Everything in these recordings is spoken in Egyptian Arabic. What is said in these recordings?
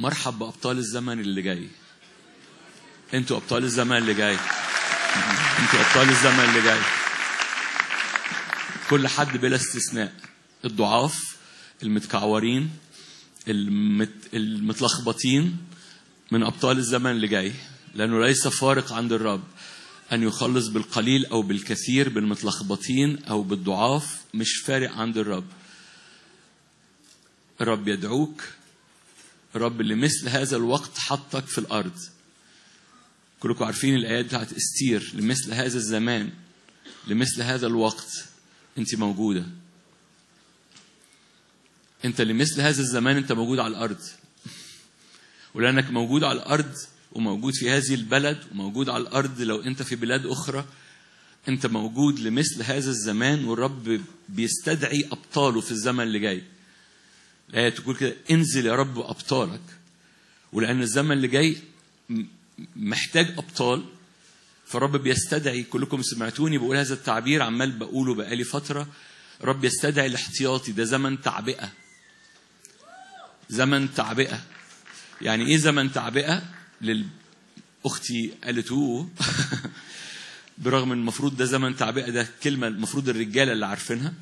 مرحب بأبطال الزمن اللي جاي انتوا أبطال الزمن اللي جاي انتوا أبطال الزمن اللي جاي كل حد بلا استثناء الضعاف المتكعورين المت... المتلخبطين من أبطال الزمن اللي جاي لأنه ليس فارق عند الرب أن يخلص بالقليل أو بالكثير بالمتلخبطين أو بالضعاف مش فارق عند الرب الرب يدعوك الرب اللي مثل هذا الوقت حطك في الأرض كلكم عارفين الآيات بتاعت استير لمثل هذا الزمان لمثل هذا الوقت أنت موجودة أنت لمثل هذا الزمان أنت موجود على الأرض ولأنك موجود على الأرض وموجود في هذه البلد وموجود على الأرض لو أنت في بلاد أخرى أنت موجود لمثل هذا الزمان والرب بيستدعي أبطاله في الزمن اللي جاي الآية تقول كده انزل يا رب أبطالك ولأن الزمن اللي جاي محتاج أبطال فالرب بيستدعي كلكم سمعتوني بقول هذا التعبير عمال بقوله بقالي فترة رب يستدعي الاحتياطي ده زمن تعبئة زمن تعبئة يعني ايه زمن تعبئة لل اختي قالت اوه برغم ان المفروض ده زمن تعبئة ده كلمة المفروض الرجالة اللي عارفينها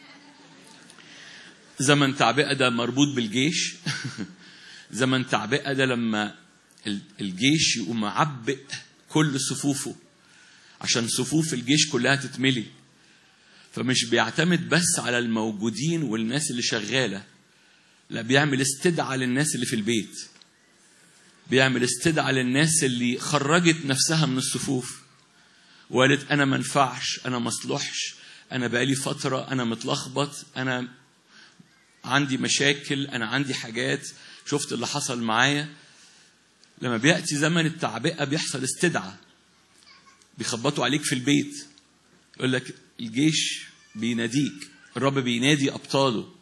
زمن تعبئة ده مربوط بالجيش زمن تعبئة ده لما الجيش يقوم معبئ كل صفوفه عشان صفوف الجيش كلها تتملي فمش بيعتمد بس على الموجودين والناس اللي شغالة لا بيعمل استدعاء للناس اللي في البيت بيعمل استدعاء للناس اللي خرجت نفسها من الصفوف وقالت انا ما انفعش انا ما اصلحش انا بقالي فتره انا متلخبط انا عندي مشاكل انا عندي حاجات شفت اللي حصل معايا لما بياتي زمن التعبئه بيحصل استدعاء بيخبطوا عليك في البيت يقول لك الجيش بيناديك الرب بينادي ابطاله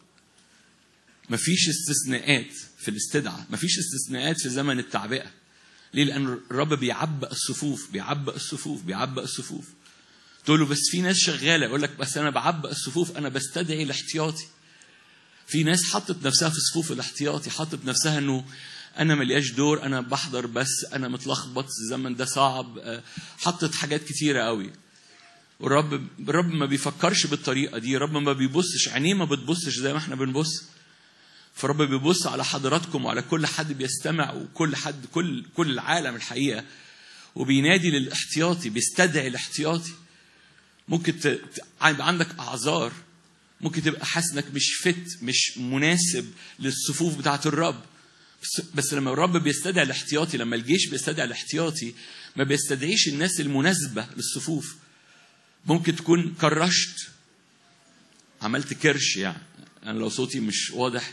مفيش استثناءات في الاستدعاء مفيش استثناءات في زمن التعبئة ليه لأن الرب بيعبأ الصفوف بيعبأ الصفوف بيعبأ الصفوف تقول له بس في ناس شغالة يقول لك بس أنا بعبأ الصفوف أنا بستدعي الاحتياطي في ناس حطت نفسها في صفوف الاحتياطي حطت نفسها انه انا ملياش دور انا بحضر بس انا متلخبط الزمن ده صعب حطت حاجات كتيره قوي والرب الرب ما بيفكرش بالطريقه دي الرب ما بيبصش عينيه ما بتبصش زي ما احنا بنبص فالرب بيبص على حضراتكم وعلى كل حد بيستمع وكل حد كل كل العالم الحقيقه وبينادي للاحتياطي بيستدعي الاحتياطي ممكن ت... يبقى عندك اعذار ممكن تبقى حاسس انك مش فت مش مناسب للصفوف بتاعه الرب بس, بس لما الرب بيستدعي الاحتياطي لما الجيش بيستدعي الاحتياطي ما بيستدعيش الناس المناسبه للصفوف ممكن تكون كرشت عملت كرش يعني انا لو صوتي مش واضح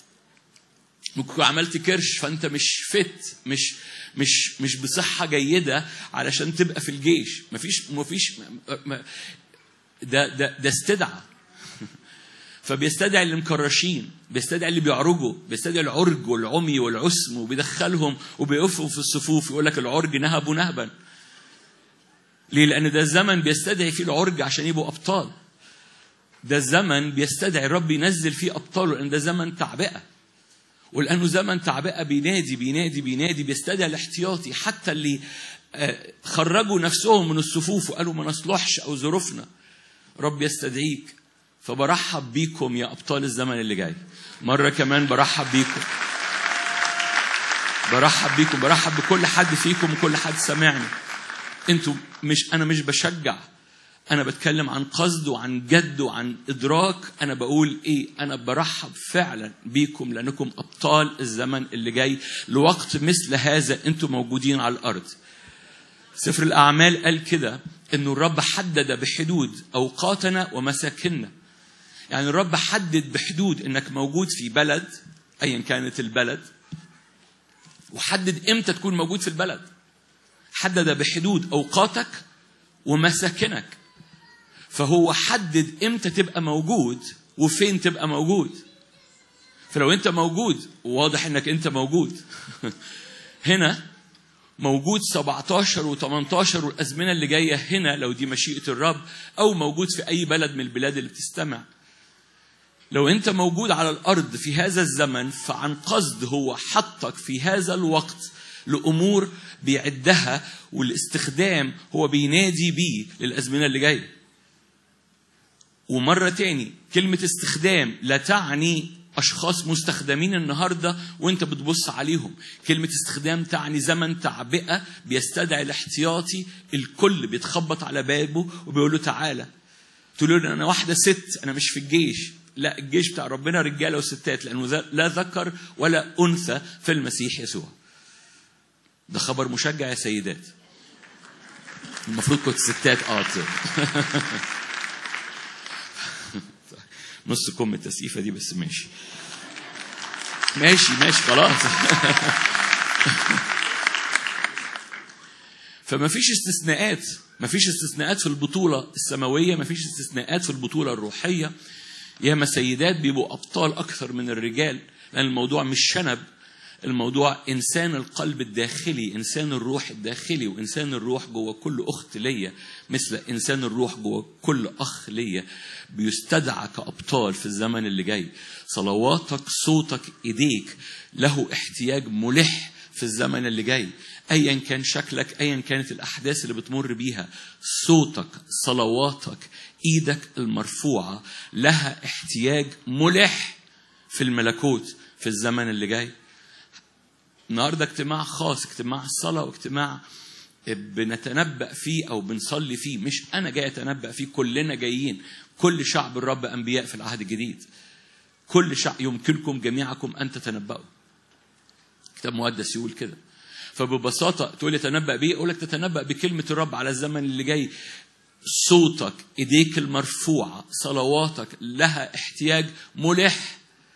ممكن تكون عملت كرش فانت مش فت مش مش مش بصحه جيده علشان تبقى في الجيش مفيش مفيش ده ده ده استدعى فبيستدعي اللي مكرشين بيستدعي اللي بيعرجوا بيستدعي العرج والعمي والعسم وبيدخلهم وبيقفوا في الصفوف يقول لك العرج نهبوا نهبا ليه لان ده الزمن بيستدعي فيه العرج عشان يبقوا ابطال ده الزمن بيستدعي الرب ينزل فيه ابطاله لان ده زمن تعبئه ولانه زمن تعبئه بينادي بينادي بينادي بيستدعي الاحتياطي حتى اللي خرجوا نفسهم من الصفوف وقالوا ما نصلحش او ظروفنا رب يستدعيك فبرحب بيكم يا ابطال الزمن اللي جاي مره كمان برحب بيكم برحب بيكم برحب بكل حد فيكم وكل حد سامعني انتوا مش انا مش بشجع انا بتكلم عن قصد وعن جد وعن ادراك انا بقول ايه انا برحب فعلا بيكم لانكم ابطال الزمن اللي جاي لوقت مثل هذا انتم موجودين على الارض سفر الاعمال قال كده انه الرب حدد بحدود اوقاتنا ومساكننا يعني الرب حدد بحدود انك موجود في بلد ايا كانت البلد وحدد امتى تكون موجود في البلد حدد بحدود اوقاتك ومساكنك فهو حدد امتى تبقى موجود وفين تبقى موجود فلو انت موجود واضح انك انت موجود هنا موجود 17 و18 والازمنه اللي جايه هنا لو دي مشيئه الرب او موجود في اي بلد من البلاد اللي بتستمع لو انت موجود على الارض في هذا الزمن فعن قصد هو حطك في هذا الوقت لامور بيعدها والاستخدام هو بينادي بيه للازمنه اللي جايه ومره تاني كلمه استخدام لا تعني اشخاص مستخدمين النهارده وانت بتبص عليهم كلمه استخدام تعني زمن تعبئه بيستدعي الاحتياطي الكل بيتخبط على بابه وبيقول له تعالى تقول له انا واحده ست انا مش في الجيش لا الجيش بتاع ربنا رجاله وستات لانه لا ذكر ولا انثى في المسيح يسوع ده خبر مشجع يا سيدات المفروض كنت ستات اه نص كم التسقيفه دي بس ماشي ماشي ماشي خلاص فما فيش استثناءات ما فيش استثناءات في البطولة السماوية ما فيش استثناءات في البطولة الروحية ياما سيدات بيبقوا أبطال أكثر من الرجال لأن الموضوع مش شنب الموضوع إنسان القلب الداخلي إنسان الروح الداخلي وإنسان الروح جوه كل أخت ليا مثل إنسان الروح جوه كل أخ ليا بيستدعى كأبطال في الزمن اللي جاي صلواتك صوتك إيديك له احتياج ملح في الزمن اللي جاي ايا كان شكلك ايا كانت الاحداث اللي بتمر بيها صوتك صلواتك ايدك المرفوعه لها احتياج ملح في الملكوت في الزمن اللي جاي النهارده اجتماع خاص اجتماع صلاه واجتماع بنتنبأ فيه او بنصلي فيه مش انا جاي اتنبأ فيه كلنا جايين كل شعب الرب انبياء في العهد الجديد كل شعب يمكنكم جميعكم ان تتنبأوا كتاب مقدس يقول كده فببساطة تقول لي تنبأ بيه أقول لك تتنبأ بكلمة الرب على الزمن اللي جاي صوتك إيديك المرفوعة صلواتك لها احتياج ملح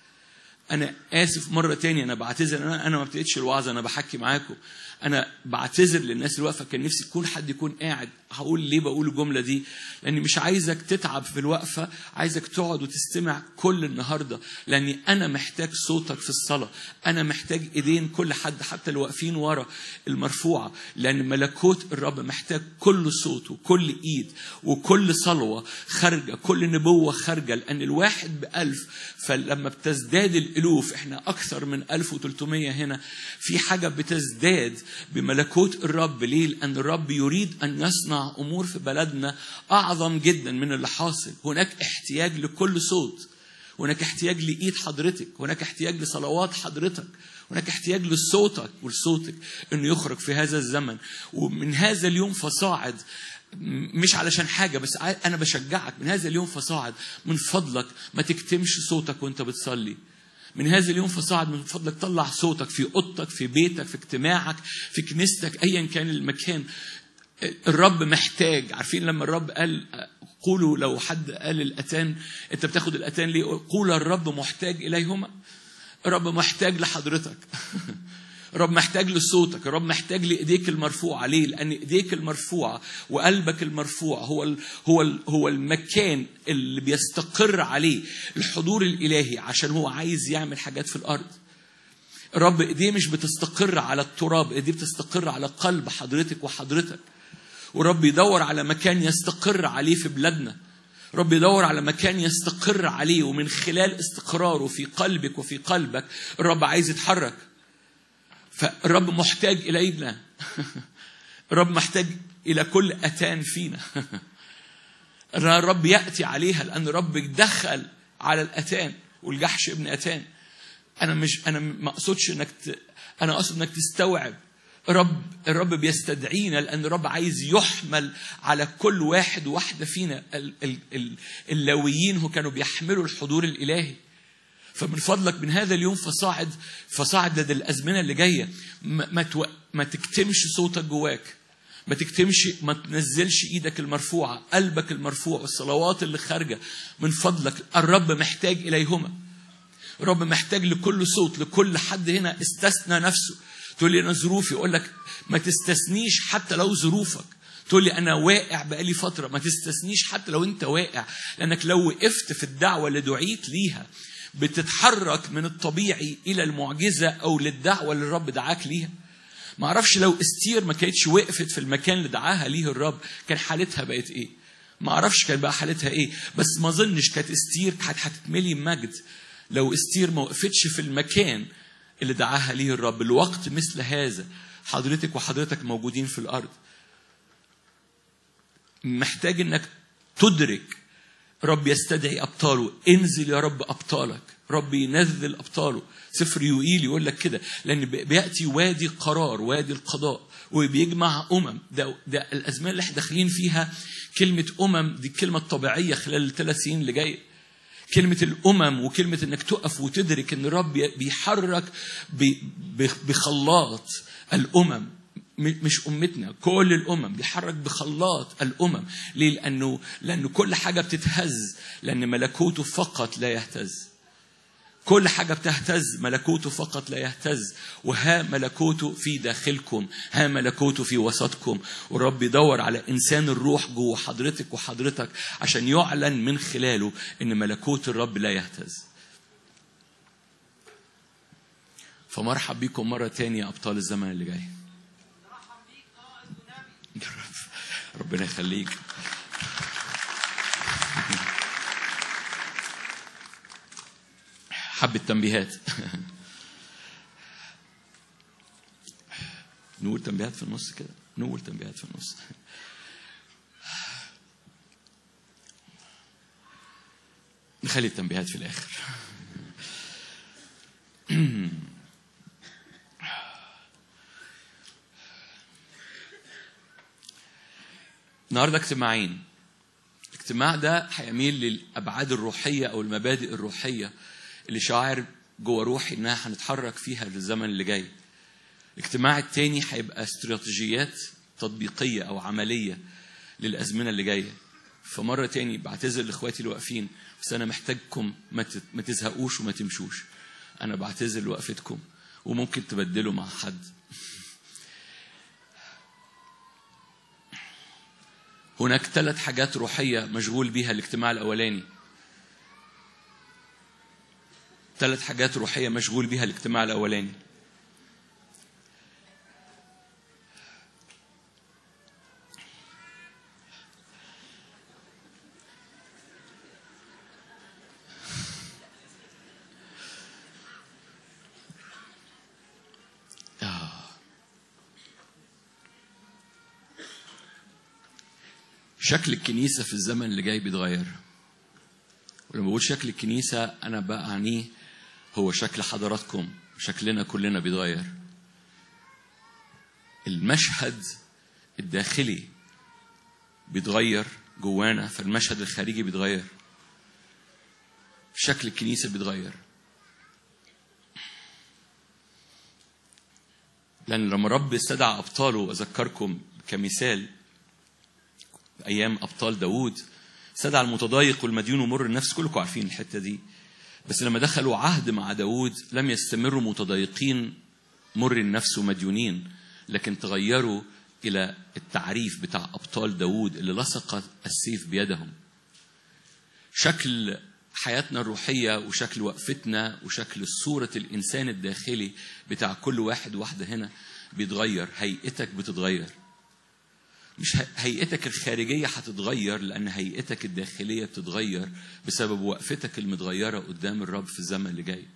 أنا آسف مرة تانية أنا بعتذر أنا أنا ما ابتديتش الوعظة أنا بحكي معاكم أنا بعتذر للناس اللي واقفة كان نفسي يكون حد يكون قاعد هقول ليه بقول الجملة دي لأني مش عايزك تتعب في الوقفة عايزك تقعد وتستمع كل النهاردة لأني أنا محتاج صوتك في الصلاة أنا محتاج إيدين كل حد حتى اللي واقفين ورا المرفوعة لأن ملكوت الرب محتاج كل صوت وكل إيد وكل صلوة خارجة كل نبوة خارجة لأن الواحد بألف فلما بتزداد الألوف إحنا أكثر من 1300 هنا في حاجة بتزداد بملكوت الرب ليه؟ لأن الرب يريد أن يصنع أمور في بلدنا أعظم جدا من اللي حاصل هناك احتياج لكل صوت هناك احتياج لإيد حضرتك هناك احتياج لصلوات حضرتك هناك احتياج لصوتك ولصوتك انه يخرج في هذا الزمن ومن هذا اليوم فصاعد مش علشان حاجة بس أنا بشجعك من هذا اليوم فصاعد من فضلك ما تكتمش صوتك وأنت بتصلي من هذا اليوم فصاعد من فضلك طلع صوتك في اوضتك في بيتك في اجتماعك في كنيستك ايا كان المكان الرب محتاج عارفين لما الرب قال قولوا لو حد قال الاتان انت بتاخد الاتان ليه قول الرب محتاج اليهما الرب محتاج لحضرتك الرب محتاج لصوتك الرب محتاج لايديك المرفوعه ليه لان ايديك المرفوعه وقلبك المرفوع هو ال هو ال هو المكان اللي بيستقر عليه الحضور الالهي عشان هو عايز يعمل حاجات في الارض الرب ايديه مش بتستقر على التراب ايديه بتستقر على قلب حضرتك وحضرتك والرب يدور على مكان يستقر عليه في بلادنا رب يدور على مكان يستقر عليه ومن خلال استقراره في قلبك وفي قلبك الرب عايز يتحرك فالرب محتاج إلينا الرب محتاج إلى كل أتان فينا الرب يأتي عليها لأن الرب دخل على الأتان والجحش ابن أتان أنا مش أنا ما أقصدش إنك ت... أنا أقصد إنك تستوعب الرب الرب بيستدعينا لأن الرب عايز يحمل على كل واحد وواحدة فينا اللاويين هو كانوا بيحملوا الحضور الإلهي فمن فضلك من هذا اليوم فصاعد فصاعد لدى الازمنه اللي جايه ما ما, تو... ما تكتمش صوتك جواك ما تكتمش ما تنزلش ايدك المرفوعه قلبك المرفوع والصلوات اللي خارجه من فضلك الرب محتاج اليهما الرب محتاج لكل صوت لكل حد هنا استثنى نفسه تقول لي انا ظروفي اقول لك ما تستثنيش حتى لو ظروفك تقول لي انا واقع بقالي فتره ما تستثنيش حتى لو انت واقع لانك لو وقفت في الدعوه اللي دعيت ليها بتتحرك من الطبيعي الى المعجزه او للدعوه اللي الرب دعاك ليها ما اعرفش لو استير ما كانتش وقفت في المكان اللي دعاها ليه الرب كان حالتها بقت ايه ما اعرفش كان بقى حالتها ايه بس ما اظنش كانت استير كانت هتتملي مجد لو استير ما وقفتش في المكان اللي دعاها ليه الرب الوقت مثل هذا حضرتك وحضرتك موجودين في الارض محتاج انك تدرك رب يستدعي ابطاله انزل يا رب ابطالك رب ينزل ابطاله سفر يوئيل يقول لك كده لان بياتي وادي قرار وادي القضاء وبيجمع امم ده, ده الازمان اللي احنا داخلين فيها كلمه امم دي الكلمه الطبيعيه خلال الثلاث سنين اللي جايه كلمة الأمم وكلمة إنك تقف وتدرك إن الرب بيحرك بخلاط الأمم مش أمتنا كل الأمم بيحرك بخلاط الأمم ليه؟ لأنه لأنه كل حاجة بتتهز لأن ملكوته فقط لا يهتز كل حاجة بتهتز ملكوته فقط لا يهتز وها ملكوته في داخلكم ها ملكوته في وسطكم والرب يدور على إنسان الروح جوه حضرتك وحضرتك عشان يعلن من خلاله إن ملكوت الرب لا يهتز فمرحب بيكم مرة تانية أبطال الزمن اللي جاي ربنا يخليك حبة تنبيهات نقول تنبيهات في النص كده نقول تنبيهات في النص نخلي التنبيهات في الآخر النهارده اجتماعين الاجتماع ده هيميل للابعاد الروحيه او المبادئ الروحيه اللي شاعر جوه روحي انها هنتحرك فيها للزمن اللي جاي الاجتماع التاني هيبقى استراتيجيات تطبيقيه او عمليه للازمنه اللي جايه فمره تاني بعتذر لاخواتي اللي واقفين بس انا محتاجكم ما تزهقوش وما تمشوش انا بعتذر لوقفتكم وممكن تبدلوا مع حد هناك ثلاث حاجات روحية مشغول بيها الاجتماع الأولاني ثلاث حاجات روحية مشغول بيها الاجتماع الأولاني شكل الكنيسة في الزمن اللي جاي بيتغير ولما بقول شكل الكنيسة أنا بعنيه هو شكل حضراتكم شكلنا كلنا بيتغير المشهد الداخلي بيتغير جوانا فالمشهد الخارجي بيتغير شكل الكنيسة بيتغير لأن لما رب استدعى أبطاله أذكركم كمثال ايام ابطال داوود استدعى المتضايق والمديون ومر النفس كلكم عارفين الحته دي بس لما دخلوا عهد مع داوود لم يستمروا متضايقين مر النفس ومديونين لكن تغيروا الى التعريف بتاع ابطال داوود اللي لصق السيف بيدهم شكل حياتنا الروحية وشكل وقفتنا وشكل صورة الإنسان الداخلي بتاع كل واحد واحدة هنا بيتغير هيئتك بتتغير مش هيئتك الخارجية هتتغير لأن هيئتك الداخلية بتتغير بسبب وقفتك المتغيرة قدام الرب في الزمن اللي جاي.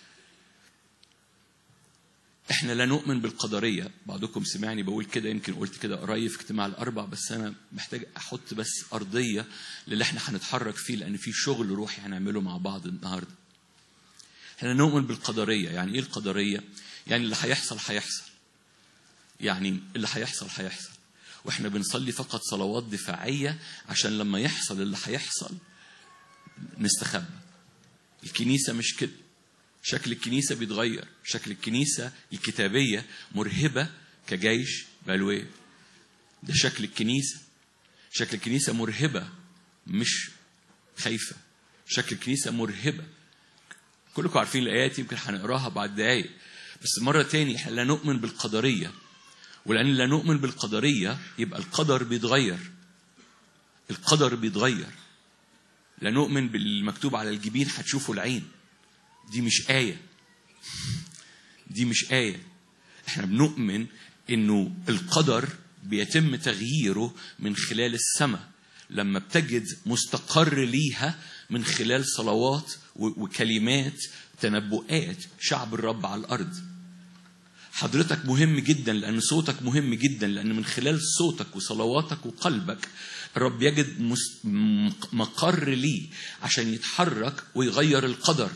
احنا لا نؤمن بالقدرية، بعضكم سمعني بقول كده يمكن قلت كده قريب في اجتماع الأربع بس أنا محتاج أحط بس أرضية للي احنا هنتحرك فيه لأن في شغل روحي هنعمله مع بعض النهاردة. احنا نؤمن بالقدرية، يعني إيه القدرية؟ يعني اللي هيحصل هيحصل. يعني اللي هيحصل هيحصل. واحنا بنصلي فقط صلوات دفاعية عشان لما يحصل اللي هيحصل نستخبى الكنيسة مش كده شكل الكنيسة بيتغير شكل الكنيسة الكتابية مرهبة كجيش بلوية ده شكل الكنيسة شكل الكنيسة مرهبة مش خايفة شكل الكنيسة مرهبة كلكم عارفين الآيات يمكن هنقراها بعد دقايق بس مرة تاني احنا لا نؤمن بالقدرية ولأن لا نؤمن بالقدرية يبقى القدر بيتغير القدر بيتغير لا نؤمن بالمكتوب على الجبين هتشوفوا العين دي مش آية دي مش آية احنا بنؤمن انه القدر بيتم تغييره من خلال السماء لما بتجد مستقر ليها من خلال صلوات و- وكلمات تنبؤات شعب الرب على الارض حضرتك مهم جدا لان صوتك مهم جدا لان من خلال صوتك وصلواتك وقلبك الرب يجد مس- م- مقر ليه عشان يتحرك ويغير القدر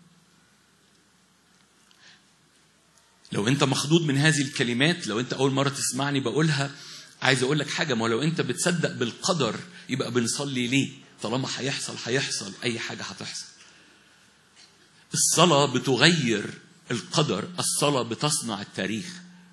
لو انت مخضوض من هذه الكلمات لو انت اول مره تسمعني بقولها عايز اقول لك حاجه ما هو لو انت بتصدق بالقدر يبقى بنصلي ليه طالما هيحصل هيحصل اي حاجه هتحصل الصلاه بتغير القدر الصلاه بتصنع التاريخ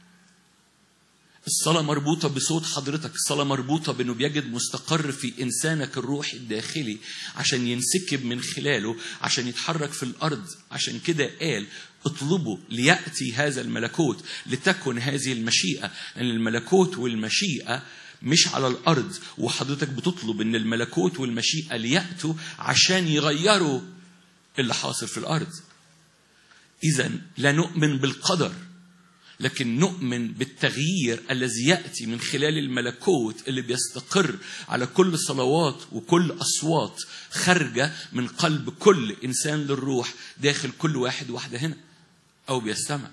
الصلاة مربوطة بصوت حضرتك الصلاة مربوطة بأنه بيجد مستقر في إنسانك الروحي الداخلي عشان ينسكب من خلاله عشان يتحرك في الأرض عشان كده قال اطلبوا ليأتي هذا الملكوت لتكن هذه المشيئة لأن الملكوت والمشيئة مش على الأرض وحضرتك بتطلب أن الملكوت والمشيئة ليأتوا عشان يغيروا اللي حاصل في الأرض إذا لا نؤمن بالقدر لكن نؤمن بالتغيير الذي ياتي من خلال الملكوت اللي بيستقر على كل صلوات وكل اصوات خارجه من قلب كل انسان للروح داخل كل واحد واحده هنا او بيستمع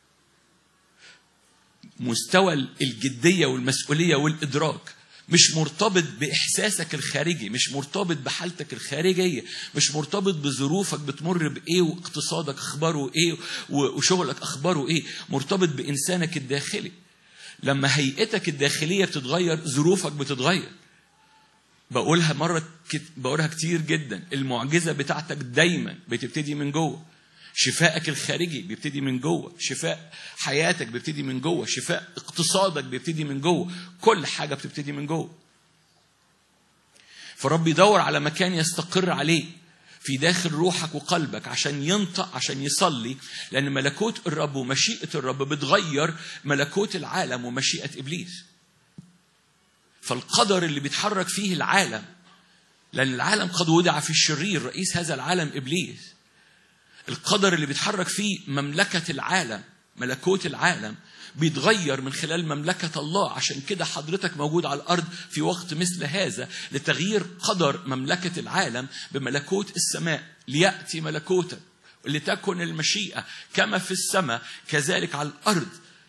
مستوى الجديه والمسؤوليه والادراك مش مرتبط باحساسك الخارجي مش مرتبط بحالتك الخارجيه مش مرتبط بظروفك بتمر بايه واقتصادك اخباره ايه وشغلك اخباره ايه مرتبط بانسانك الداخلي لما هيئتك الداخليه بتتغير ظروفك بتتغير بقولها مره كت... بقولها كتير جدا المعجزه بتاعتك دايما بتبتدي من جوه شفائك الخارجي بيبتدي من جوه شفاء حياتك بيبتدي من جوه شفاء اقتصادك بيبتدي من جوه كل حاجة بتبتدي من جوه فرب يدور على مكان يستقر عليه في داخل روحك وقلبك عشان ينطق عشان يصلي لأن ملكوت الرب ومشيئة الرب بتغير ملكوت العالم ومشيئة إبليس فالقدر اللي بيتحرك فيه العالم لأن العالم قد وضع في الشرير رئيس هذا العالم إبليس القدر اللي بيتحرك فيه مملكة العالم ملكوت العالم بيتغير من خلال مملكة الله عشان كده حضرتك موجود على الأرض في وقت مثل هذا لتغيير قدر مملكة العالم بملكوت السماء ليأتي ملكوتك لتكن المشيئة كما في السماء كذلك على الأرض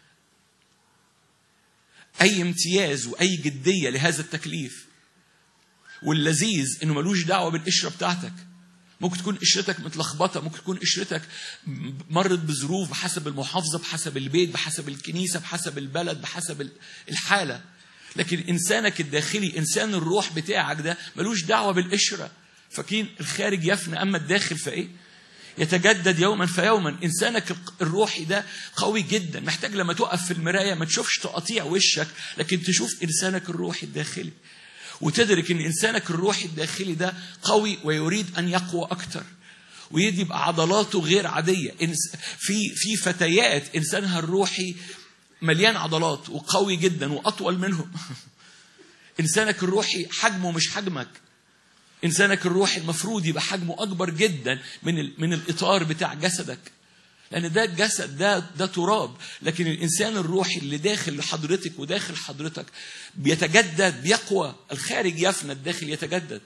أي امتياز وأي جدية لهذا التكليف واللذيذ إنه ملوش دعوة بالقشرة بتاعتك ممكن تكون قشرتك متلخبطه ممكن تكون قشرتك مرت بظروف بحسب المحافظه بحسب البيت بحسب الكنيسه بحسب البلد بحسب الحاله لكن انسانك الداخلي انسان الروح بتاعك ده ملوش دعوه بالقشره فاكرين الخارج يفنى اما الداخل فايه يتجدد يوما فيوما انسانك الروحي ده قوي جدا محتاج لما تقف في المرايه ما تشوفش تقطيع وشك لكن تشوف انسانك الروحي الداخلي وتدرك ان انسانك الروحي الداخلي ده قوي ويريد ان يقوى اكتر ويدي يبقى عضلاته غير عاديه في في فتيات انسانها الروحي مليان عضلات وقوي جدا واطول منهم انسانك الروحي حجمه مش حجمك انسانك الروحي المفروض يبقى حجمه اكبر جدا من من الاطار بتاع جسدك لأن ده الجسد ده ده تراب لكن الإنسان الروحي اللي داخل حضرتك وداخل حضرتك بيتجدد بيقوى الخارج يفنى الداخل يتجدد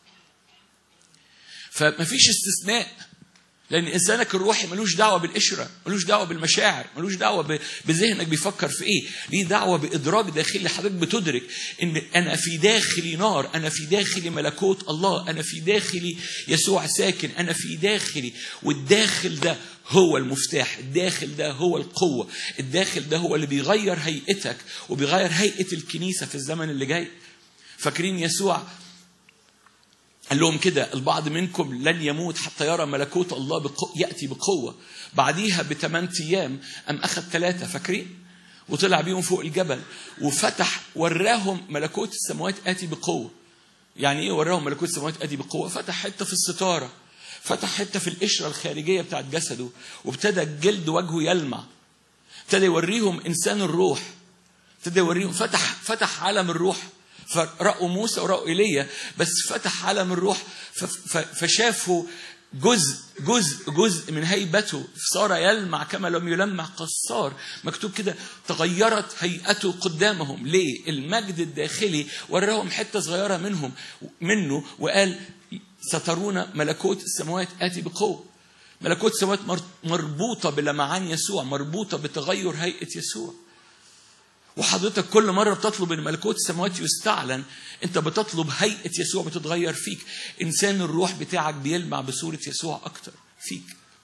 فمفيش استثناء لأن إنسانك الروحي ملوش دعوة بالقشرة ملوش دعوة بالمشاعر ملوش دعوة بذهنك بيفكر في إيه ليه دعوة بإدراك داخلي حضرتك بتدرك إن أنا في داخلي نار أنا في داخلي ملكوت الله أنا في داخلي يسوع ساكن أنا في داخلي والداخل ده هو المفتاح الداخل ده هو القوة الداخل ده هو اللي بيغير هيئتك وبيغير هيئة الكنيسة في الزمن اللي جاي فاكرين يسوع قال لهم كده البعض منكم لن يموت حتى يرى ملكوت الله بقو... يأتي بقوة بعديها بثمان أيام أم أخذ ثلاثة فاكرين وطلع بيهم فوق الجبل وفتح وراهم ملكوت السماوات آتي بقوة يعني إيه وراهم ملكوت السماوات آتي بقوة فتح حتة في الستارة فتح حته في القشره الخارجيه بتاعت جسده وابتدى جلد وجهه يلمع ابتدى يوريهم انسان الروح ابتدى يوريهم فتح فتح عالم الروح فرأوا موسى ورأوا ايليا بس فتح عالم الروح فشافوا جزء جزء جزء من هيبته صار يلمع كما لم يلمع قصار مكتوب كده تغيرت هيئته قدامهم ليه المجد الداخلي وراهم حته صغيره منهم منه وقال سترون ملكوت السماوات اتي بقوه ملكوت السماوات مربوطه بلمعان يسوع مربوطه بتغير هيئه يسوع وحضرتك كل مرة بتطلب ان ملكوت السماوات يستعلن انت بتطلب هيئة يسوع بتتغير فيك انسان الروح بتاعك بيلمع بصورة يسوع اكتر فيك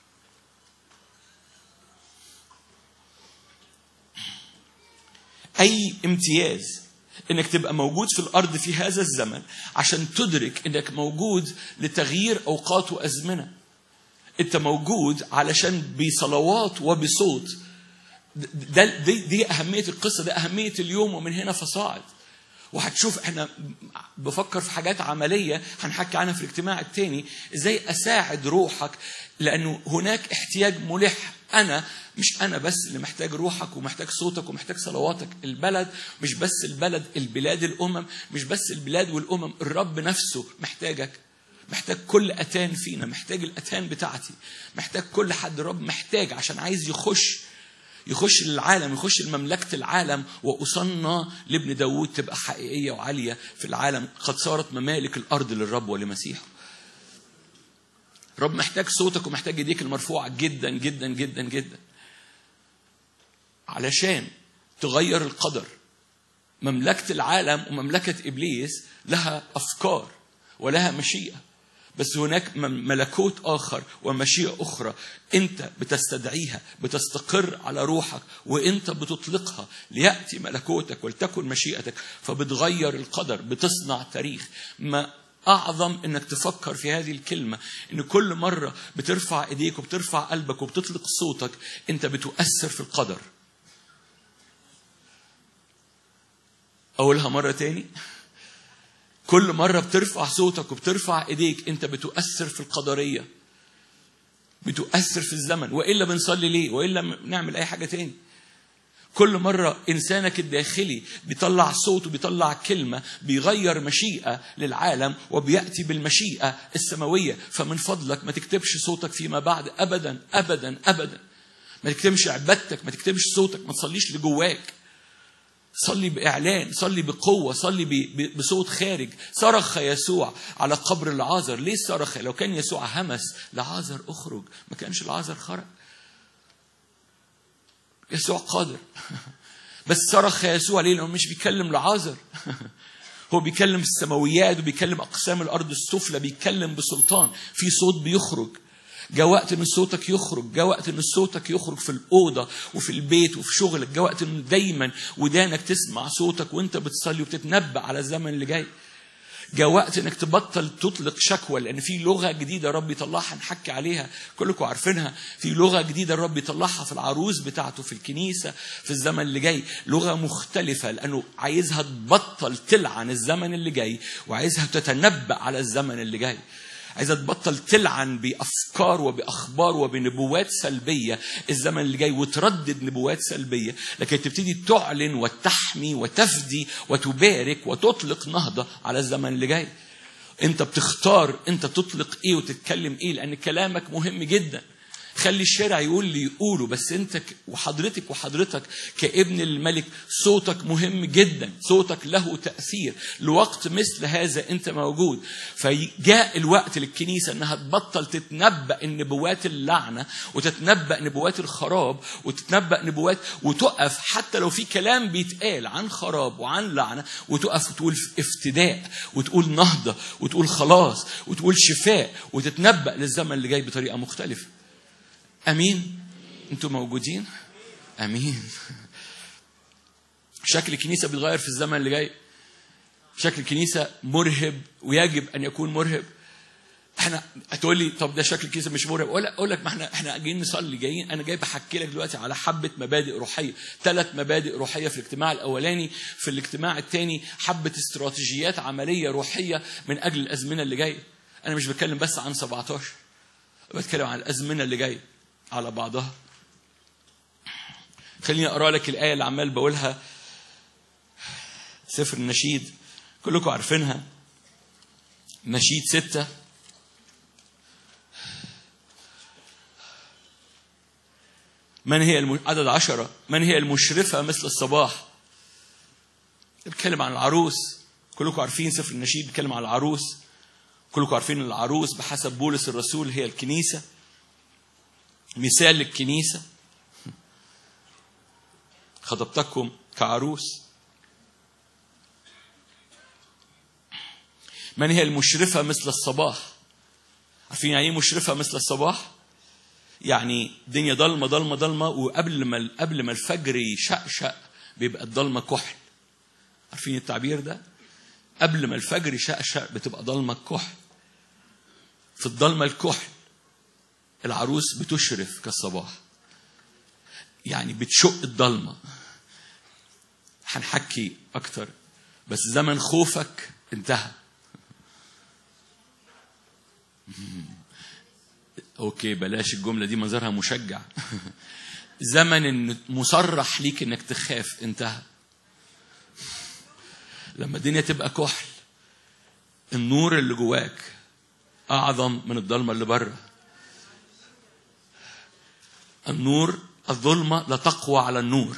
اي امتياز انك تبقى موجود في الارض في هذا الزمن عشان تدرك انك موجود لتغيير اوقات وازمنه انت موجود علشان بصلوات وبصوت ده دي, دي أهمية القصة ده أهمية اليوم ومن هنا فصاعد وهتشوف احنا بفكر في حاجات عملية هنحكي عنها في الاجتماع التاني ازاي اساعد روحك لانه هناك احتياج ملح انا مش انا بس اللي محتاج روحك ومحتاج صوتك ومحتاج صلواتك البلد مش بس البلد البلاد الامم مش بس البلاد والامم الرب نفسه محتاجك محتاج كل اتان فينا محتاج الاتان بتاعتي محتاج كل حد رب محتاج عشان عايز يخش يخش للعالم يخش لمملكة العالم وأصلنا لابن داود تبقى حقيقية وعالية في العالم قد صارت ممالك الأرض للرب ولمسيحه رب محتاج صوتك ومحتاج ايديك المرفوعة جدا جدا جدا جدا علشان تغير القدر مملكة العالم ومملكة إبليس لها أفكار ولها مشيئة بس هناك ملكوت آخر ومشيئة أخرى أنت بتستدعيها بتستقر على روحك وأنت بتطلقها ليأتي ملكوتك ولتكن مشيئتك فبتغير القدر بتصنع تاريخ ما أعظم إنك تفكر في هذه الكلمة إن كل مرة بترفع إيديك وبترفع قلبك وبتطلق صوتك أنت بتؤثر في القدر أقولها مرة تاني كل مرة بترفع صوتك وبترفع ايديك انت بتؤثر في القدرية بتؤثر في الزمن والا بنصلي ليه والا نعمل اي حاجة تاني كل مرة إنسانك الداخلي بيطلع صوت وبيطلع كلمة بيغير مشيئة للعالم وبيأتي بالمشيئة السماوية فمن فضلك ما تكتبش صوتك فيما بعد أبدا أبدا أبدا ما تكتبش عبادتك ما تكتبش صوتك ما تصليش لجواك صلي بإعلان صلي بقوة صلي بصوت خارج صرخ يسوع على قبر العازر ليه صرخ لو كان يسوع همس لعازر اخرج ما كانش العازر خرج يسوع قادر بس صرخ يسوع ليه لانه مش بيكلم لعازر هو بيكلم السماويات وبيكلم اقسام الارض السفلى بيتكلم بسلطان في صوت بيخرج جاء وقت ان صوتك يخرج جاء وقت ان صوتك يخرج في الاوضه وفي البيت وفي شغلك جاء وقت ان دايما ودانك تسمع صوتك وانت بتصلي وبتتنبأ على الزمن اللي جاي جاء وقت انك تبطل تطلق شكوى لان في لغه جديده رب يطلعها نحكي عليها كلكم عارفينها في لغه جديده رب يطلعها في العروس بتاعته في الكنيسه في الزمن اللي جاي لغه مختلفه لانه عايزها تبطل تلعن الزمن اللي جاي وعايزها تتنبأ على الزمن اللي جاي عايزة تبطل تلعن بأفكار وبأخبار وبنبوات سلبية الزمن اللي جاي وتردد نبوات سلبية لكن تبتدي تعلن وتحمي وتفدي وتبارك وتطلق نهضة على الزمن اللي جاي انت بتختار انت تطلق ايه وتتكلم ايه لان كلامك مهم جدا خلي الشارع يقول لي يقوله بس انت وحضرتك وحضرتك كابن الملك صوتك مهم جدا صوتك له تأثير لوقت مثل هذا انت موجود فجاء الوقت للكنيسة انها تبطل تتنبأ نبوات اللعنة وتتنبأ نبوات الخراب وتتنبأ نبوات وتقف حتى لو في كلام بيتقال عن خراب وعن لعنة وتقف وتقول افتداء وتقول نهضة وتقول خلاص وتقول شفاء وتتنبأ للزمن اللي جاي بطريقة مختلفة امين انتوا موجودين امين شكل الكنيسه بيتغير في الزمن اللي جاي شكل الكنيسه مرهب ويجب ان يكون مرهب احنا هتقول لي طب ده شكل الكنيسه مش مرهب اقول اقول لك ما احنا احنا جايين نصلي جايين انا جاي بحكي لك دلوقتي على حبه مبادئ روحيه ثلاث مبادئ روحيه في الاجتماع الاولاني في الاجتماع الثاني حبه استراتيجيات عمليه روحيه من اجل الازمنه اللي جايه انا مش بتكلم بس عن 17 بتكلم عن الازمنه اللي جايه على بعضها خليني اقرا لك الايه اللي عمال بقولها سفر النشيد كلكم عارفينها نشيد ستة من هي الم... عدد عشرة من هي المشرفة مثل الصباح بيتكلم عن العروس كلكم عارفين سفر النشيد بيتكلم عن العروس كلكم عارفين ان العروس بحسب بولس الرسول هي الكنيسة مثال للكنيسة خطبتكم كعروس من هي المشرفة مثل الصباح عارفين يعني ايه مشرفة مثل الصباح يعني الدنيا ضلمة ضلمة ضلمة وقبل ما قبل ما الفجر يشقشق بيبقى الضلمة كحل عارفين التعبير ده قبل ما الفجر يشقشق بتبقى ضلمة كحل في الضلمة الكحل العروس بتشرف كالصباح يعني بتشق الضلمة هنحكي أكتر بس زمن خوفك انتهى اوكي بلاش الجمله دي منظرها مشجع زمن ان مصرح ليك انك تخاف انتهى لما الدنيا تبقى كحل النور اللي جواك اعظم من الضلمه اللي بره النور الظلمه لا تقوى على النور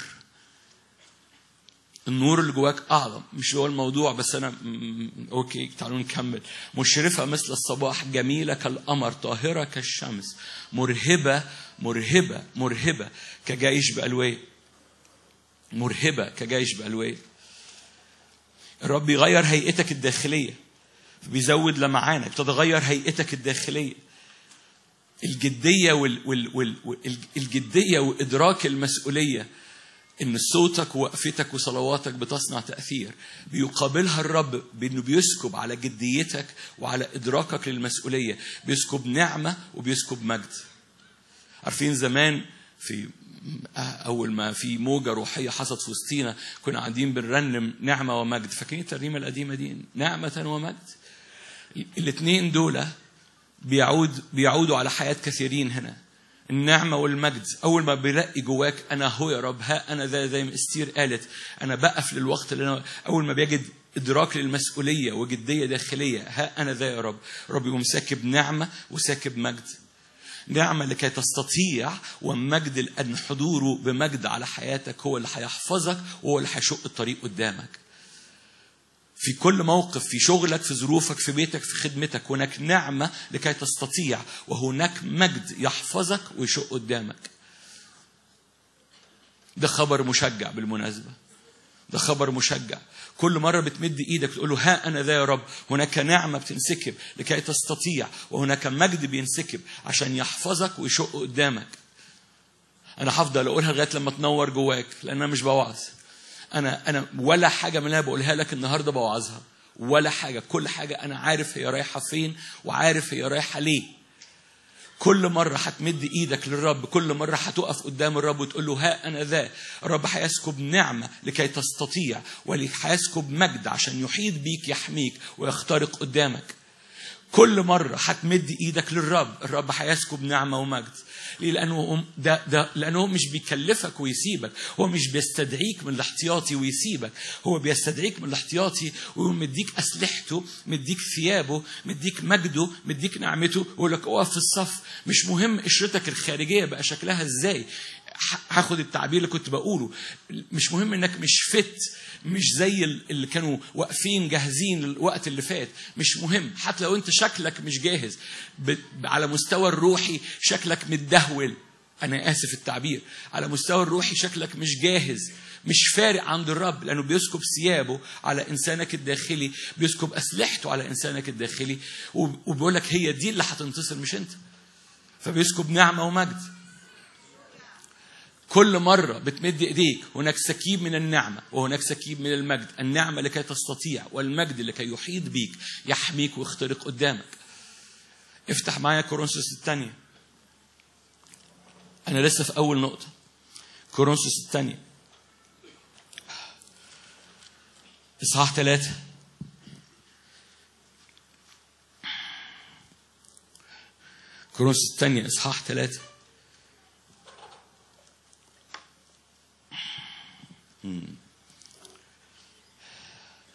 النور اللي جواك اعظم مش هو الموضوع بس انا اوكي تعالوا نكمل مشرفه مثل الصباح جميله كالقمر طاهره كالشمس مرهبه مرهبه مرهبه كجيش بالويه مرهبه كجيش بالويه الرب يغير هيئتك الداخليه بيزود لمعانك بتتغير هيئتك الداخليه الجديه وال وال وال الجديه وادراك المسؤوليه ان صوتك ووقفتك وصلواتك بتصنع تاثير بيقابلها الرب بانه بيسكب على جديتك وعلى ادراكك للمسؤوليه بيسكب نعمه وبيسكب مجد عارفين زمان في اول ما في موجه روحيه حصلت في وسطينا كنا قاعدين بنرنم نعمه ومجد فاكرين الترنيمه القديمه دي نعمه ومجد الاثنين دول بيعود بيعودوا على حياه كثيرين هنا النعمة والمجد أول ما بيلاقي جواك أنا هو يا رب ها أنا ذا زي ما استير قالت أنا بقف للوقت اللي أنا أول ما بيجد إدراك للمسؤولية وجدية داخلية ها أنا ذا يا رب رب يقوم ساكب نعمة وساكب مجد نعمة لكي تستطيع ومجد لأن حضوره بمجد على حياتك هو اللي هيحفظك وهو اللي هيشق الطريق قدامك في كل موقف في شغلك في ظروفك في بيتك في خدمتك هناك نعمة لكي تستطيع وهناك مجد يحفظك ويشق قدامك ده خبر مشجع بالمناسبة ده خبر مشجع كل مرة بتمد ايدك تقول له ها انا ذا يا رب هناك نعمة بتنسكب لكي تستطيع وهناك مجد بينسكب عشان يحفظك ويشق قدامك انا هفضل اقولها لغاية لما تنور جواك لان انا مش بوعظ انا انا ولا حاجه من اللي انا بقولها لك النهارده بوعظها ولا حاجه كل حاجه انا عارف هي رايحه فين وعارف هي رايحه ليه كل مرة هتمد ايدك للرب كل مرة هتقف قدام الرب وتقول له ها انا ذا الرب هيسكب نعمة لكي تستطيع وهيسكب مجد عشان يحيط بيك يحميك ويخترق قدامك كل مرة هتمد ايدك للرب الرب هيسكب نعمة ومجد ليه؟ لأنه ده ده لأنه مش بيكلفك ويسيبك، هو مش بيستدعيك من الاحتياطي ويسيبك، هو بيستدعيك من الاحتياطي ويقوم مديك أسلحته، مديك ثيابه، مديك مجده، مديك نعمته، ويقول لك اقف في الصف، مش مهم قشرتك الخارجية بقى شكلها ازاي، هاخد التعبير اللي كنت بقوله مش مهم انك مش فت مش زي اللي كانوا واقفين جاهزين الوقت اللي فات مش مهم حتى لو انت شكلك مش جاهز على مستوى الروحي شكلك متدهول انا اسف التعبير على مستوى الروحي شكلك مش جاهز مش فارق عند الرب لانه بيسكب ثيابه على انسانك الداخلي بيسكب اسلحته على انسانك الداخلي وبيقول لك هي دي اللي هتنتصر مش انت فبيسكب نعمه ومجد كل مرة بتمد إيديك هناك سكيب من النعمة وهناك سكيب من المجد النعمة لكي تستطيع والمجد لكي يحيط بيك يحميك ويخترق قدامك افتح معايا كورنثوس الثانية أنا لسه في أول نقطة كورنثوس الثانية إصحاح ثلاثة كورنثوس الثانية إصحاح ثلاثة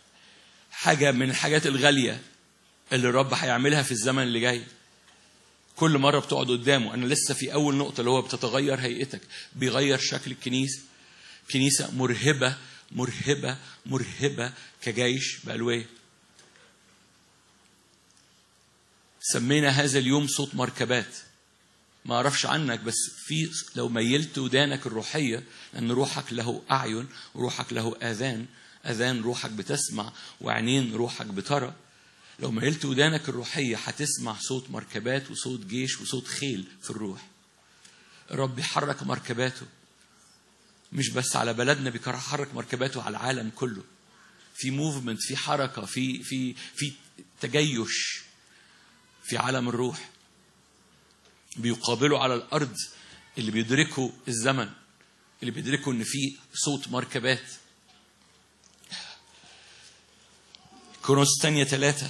حاجة من الحاجات الغالية اللي الرب هيعملها في الزمن اللي جاي كل مرة بتقعد قدامه أنا لسه في أول نقطة اللي هو بتتغير هيئتك بيغير شكل الكنيسة كنيسة مرهبة مرهبة مرهبة كجيش بألوية سمينا هذا اليوم صوت مركبات ما اعرفش عنك بس في لو ميلت ودانك الروحيه لان روحك له اعين وروحك له اذان اذان روحك بتسمع وعينين روحك بترى لو ميلت ودانك الروحيه هتسمع صوت مركبات وصوت جيش وصوت خيل في الروح الرب يحرك مركباته مش بس على بلدنا بيحرك مركباته على العالم كله في موفمنت في حركه في في في تجيش في عالم الروح بيقابلوا على الارض اللي بيدركوا الزمن اللي بيدركوا ان في صوت مركبات كورنثوس الثانية ثلاثة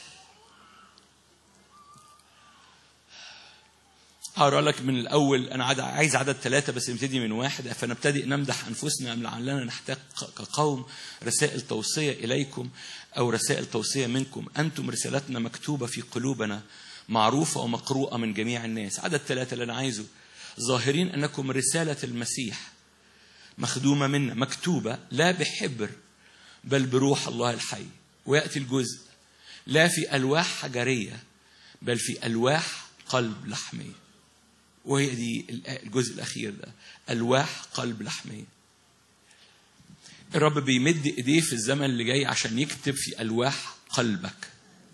هقرا لك من الأول أنا عد- عايز عدد ثلاثة بس نبتدي من واحد فنبتدئ نمدح أنفسنا أم لعلنا نحتاج كقوم رسائل توصية إليكم أو رسائل توصية منكم أنتم رسالتنا مكتوبة في قلوبنا معروفة ومقروءة من جميع الناس عدد ثلاثة اللي أنا عايزه ظاهرين أنكم رسالة المسيح مخدومة منا مكتوبة لا بحبر بل بروح الله الحي ويأتي الجزء لا في ألواح حجرية بل في ألواح قلب لحمية وهي دي الجزء الأخير ده ألواح قلب لحمية الرب بيمد إيديه في الزمن اللي جاي عشان يكتب في ألواح قلبك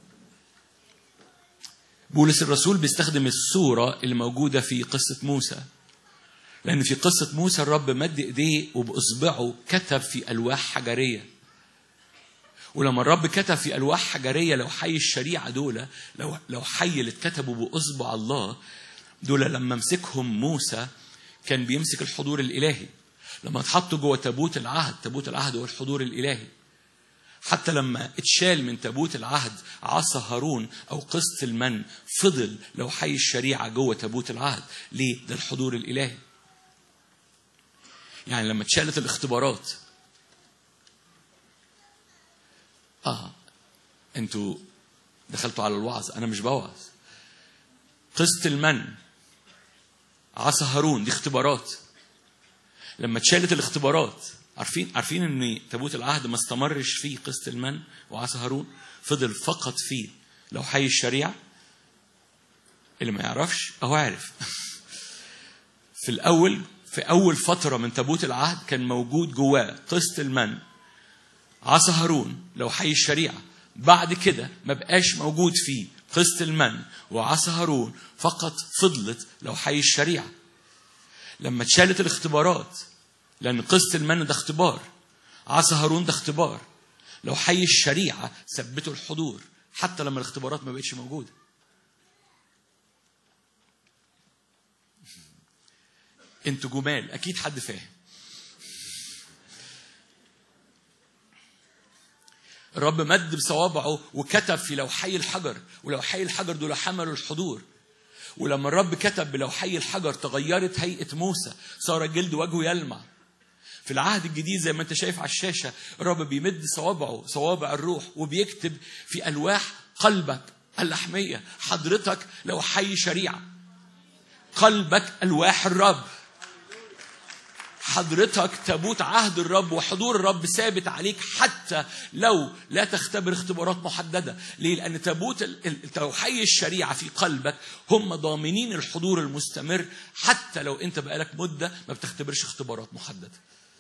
بولس الرسول بيستخدم الصورة اللي موجودة في قصة موسى لأن في قصة موسى الرب مد إيديه وبإصبعه كتب في ألواح حجرية ولما الرب كتب في ألواح حجرية لو حي الشريعة دول لو لو حي اللي اتكتبوا بإصبع الله دول لما مسكهم موسى كان بيمسك الحضور الإلهي لما اتحطوا جوه تابوت العهد تابوت العهد هو الحضور الإلهي حتى لما اتشال من تابوت العهد عصا هارون او قسط المن فضل لو حي الشريعه جوه تابوت العهد ليه ده الحضور الالهي يعني لما اتشالت الاختبارات اه انتوا دخلتوا على الوعظ انا مش بوعظ قسط المن عصا هارون دي اختبارات لما اتشالت الاختبارات عارفين عارفين ان تابوت العهد ما استمرش فيه قسط المن وعصا هارون فضل فقط فيه لو حي الشريعه اللي ما يعرفش اهو عارف في الاول في اول فتره من تابوت العهد كان موجود جواه قسط المن عصا هارون لو حي الشريعه بعد كده ما بقاش موجود فيه قسط المن وعصا هارون فقط فضلت لو حي الشريعه لما اتشالت الاختبارات لأن قسط المن ده اختبار عصا هارون ده اختبار لو حي الشريعة ثبتوا الحضور حتى لما الاختبارات ما بقتش موجودة انتوا جمال اكيد حد فاهم الرب مد بصوابعه وكتب في لوحي الحجر ولوحي الحجر دول حملوا الحضور ولما الرب كتب بلوحي الحجر تغيرت هيئة موسى صار جلد وجهه يلمع في العهد الجديد زي ما انت شايف على الشاشة الرب بيمد صوابعه صوابع الروح وبيكتب في ألواح قلبك اللحمية حضرتك لو حي شريعة قلبك ألواح الرب حضرتك تابوت عهد الرب وحضور الرب ثابت عليك حتى لو لا تختبر اختبارات محددة ليه؟ لأن تابوت توحي الشريعة في قلبك هم ضامنين الحضور المستمر حتى لو أنت بقالك مدة ما بتختبرش اختبارات محددة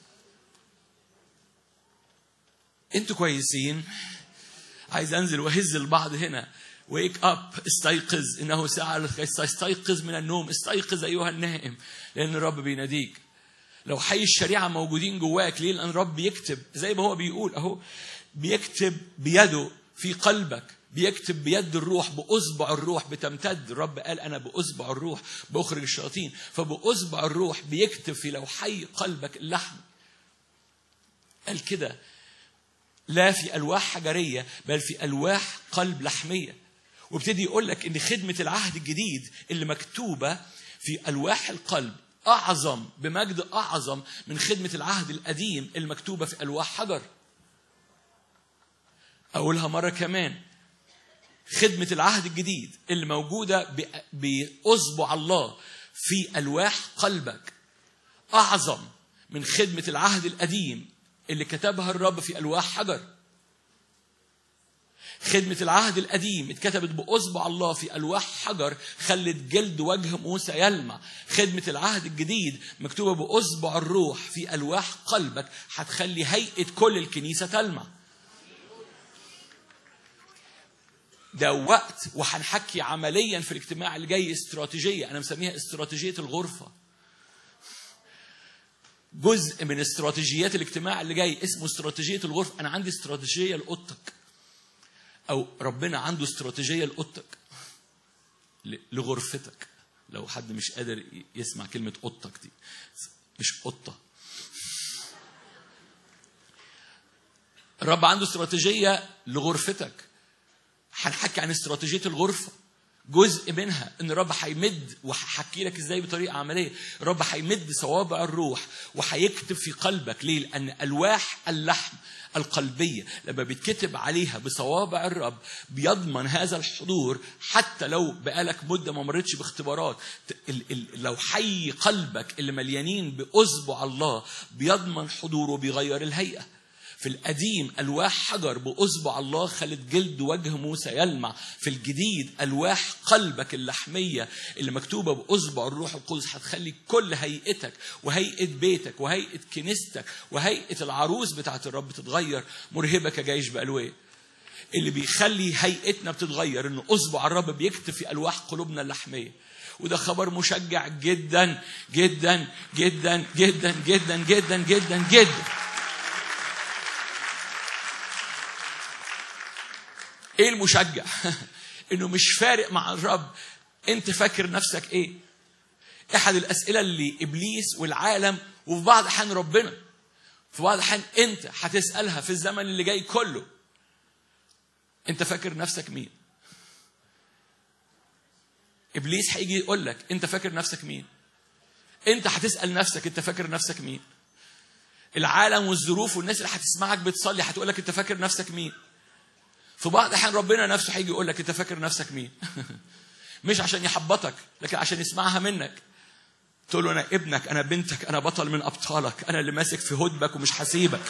انتوا كويسين عايز انزل واهز البعض هنا ويك اب استيقظ انه ساعه استيقظ من النوم استيقظ ايها النائم لان الرب بيناديك لو حي الشريعه موجودين جواك ليه لان الرب بيكتب زي ما هو بيقول اهو بيكتب بيده في قلبك بيكتب بيد الروح بأصبع الروح بتمتد الرب قال أنا بأصبع الروح بأخرج الشياطين فبأصبع الروح بيكتب في لوحي قلبك اللحم قال كده لا في ألواح حجرية بل في ألواح قلب لحمية وابتدي يقول لك إن خدمة العهد الجديد اللي مكتوبة في ألواح القلب أعظم بمجد أعظم من خدمة العهد القديم المكتوبة في ألواح حجر أقولها مرة كمان خدمة العهد الجديد اللي موجودة ب- بأصبع الله في ألواح قلبك أعظم من خدمة العهد القديم اللي كتبها الرب في ألواح حجر خدمة العهد القديم اتكتبت بأصبع الله في ألواح حجر خلت جلد وجه موسى يلمع خدمة العهد الجديد مكتوبة بأصبع الروح في ألواح قلبك هتخلي هيئة كل الكنيسة تلمع ده وقت وهنحكي عمليا في الاجتماع اللي جاي استراتيجية أنا مسميها استراتيجية الغرفة جزء من استراتيجيات الاجتماع اللي جاي اسمه استراتيجية الغرفة أنا عندي استراتيجية لأوضتك او ربنا عنده استراتيجيه لاوضتك ل- لغرفتك لو حد مش قادر ي- يسمع كلمه اوضتك دي مش قطه الرب عنده استراتيجيه لغرفتك هنحكي عن استراتيجيه الغرفه جزء منها ان الرب هيمد وهحكي لك ازاي بطريقه عمليه الرب هيمد صوابع الروح وهيكتب في قلبك ليه لان الواح اللحم القلبيه لما بيتكتب عليها بصوابع الرب بيضمن هذا الحضور حتى لو بقالك مده ما مرتش باختبارات ت- ال- ال- لو حي قلبك اللي مليانين باصبع الله بيضمن حضوره وبيغير الهيئه في القديم ألواح حجر بأصبع الله خلت جلد وجه موسى يلمع في الجديد ألواح قلبك اللحمية اللي مكتوبة بأصبع الروح القدس هتخلي كل هيئتك وهيئة بيتك وهيئة كنيستك وهيئة العروس بتاعت الرب تتغير مرهبة كجيش بألوان اللي بيخلي هيئتنا بتتغير ان اصبع الرب بيكتب في الواح قلوبنا اللحميه وده خبر مشجع جدا جدا جدا جدا جدا جدا جدا جدا ايه المشجع انه مش فارق مع الرب انت فاكر نفسك ايه احد الاسئله اللي ابليس والعالم وفي بعض الاحيان ربنا في بعض الاحيان انت هتسالها في الزمن اللي جاي كله انت فاكر نفسك مين ابليس هيجي يقول لك انت فاكر نفسك مين انت هتسال نفسك انت فاكر نفسك مين العالم والظروف والناس اللي هتسمعك بتصلي هتقول لك انت فاكر نفسك مين في بعض الاحيان ربنا نفسه هيجي يقول لك انت فاكر نفسك مين مش عشان يحبطك لكن عشان يسمعها منك تقول له انا ابنك انا بنتك انا بطل من ابطالك انا اللي ماسك في هدبك ومش هسيبك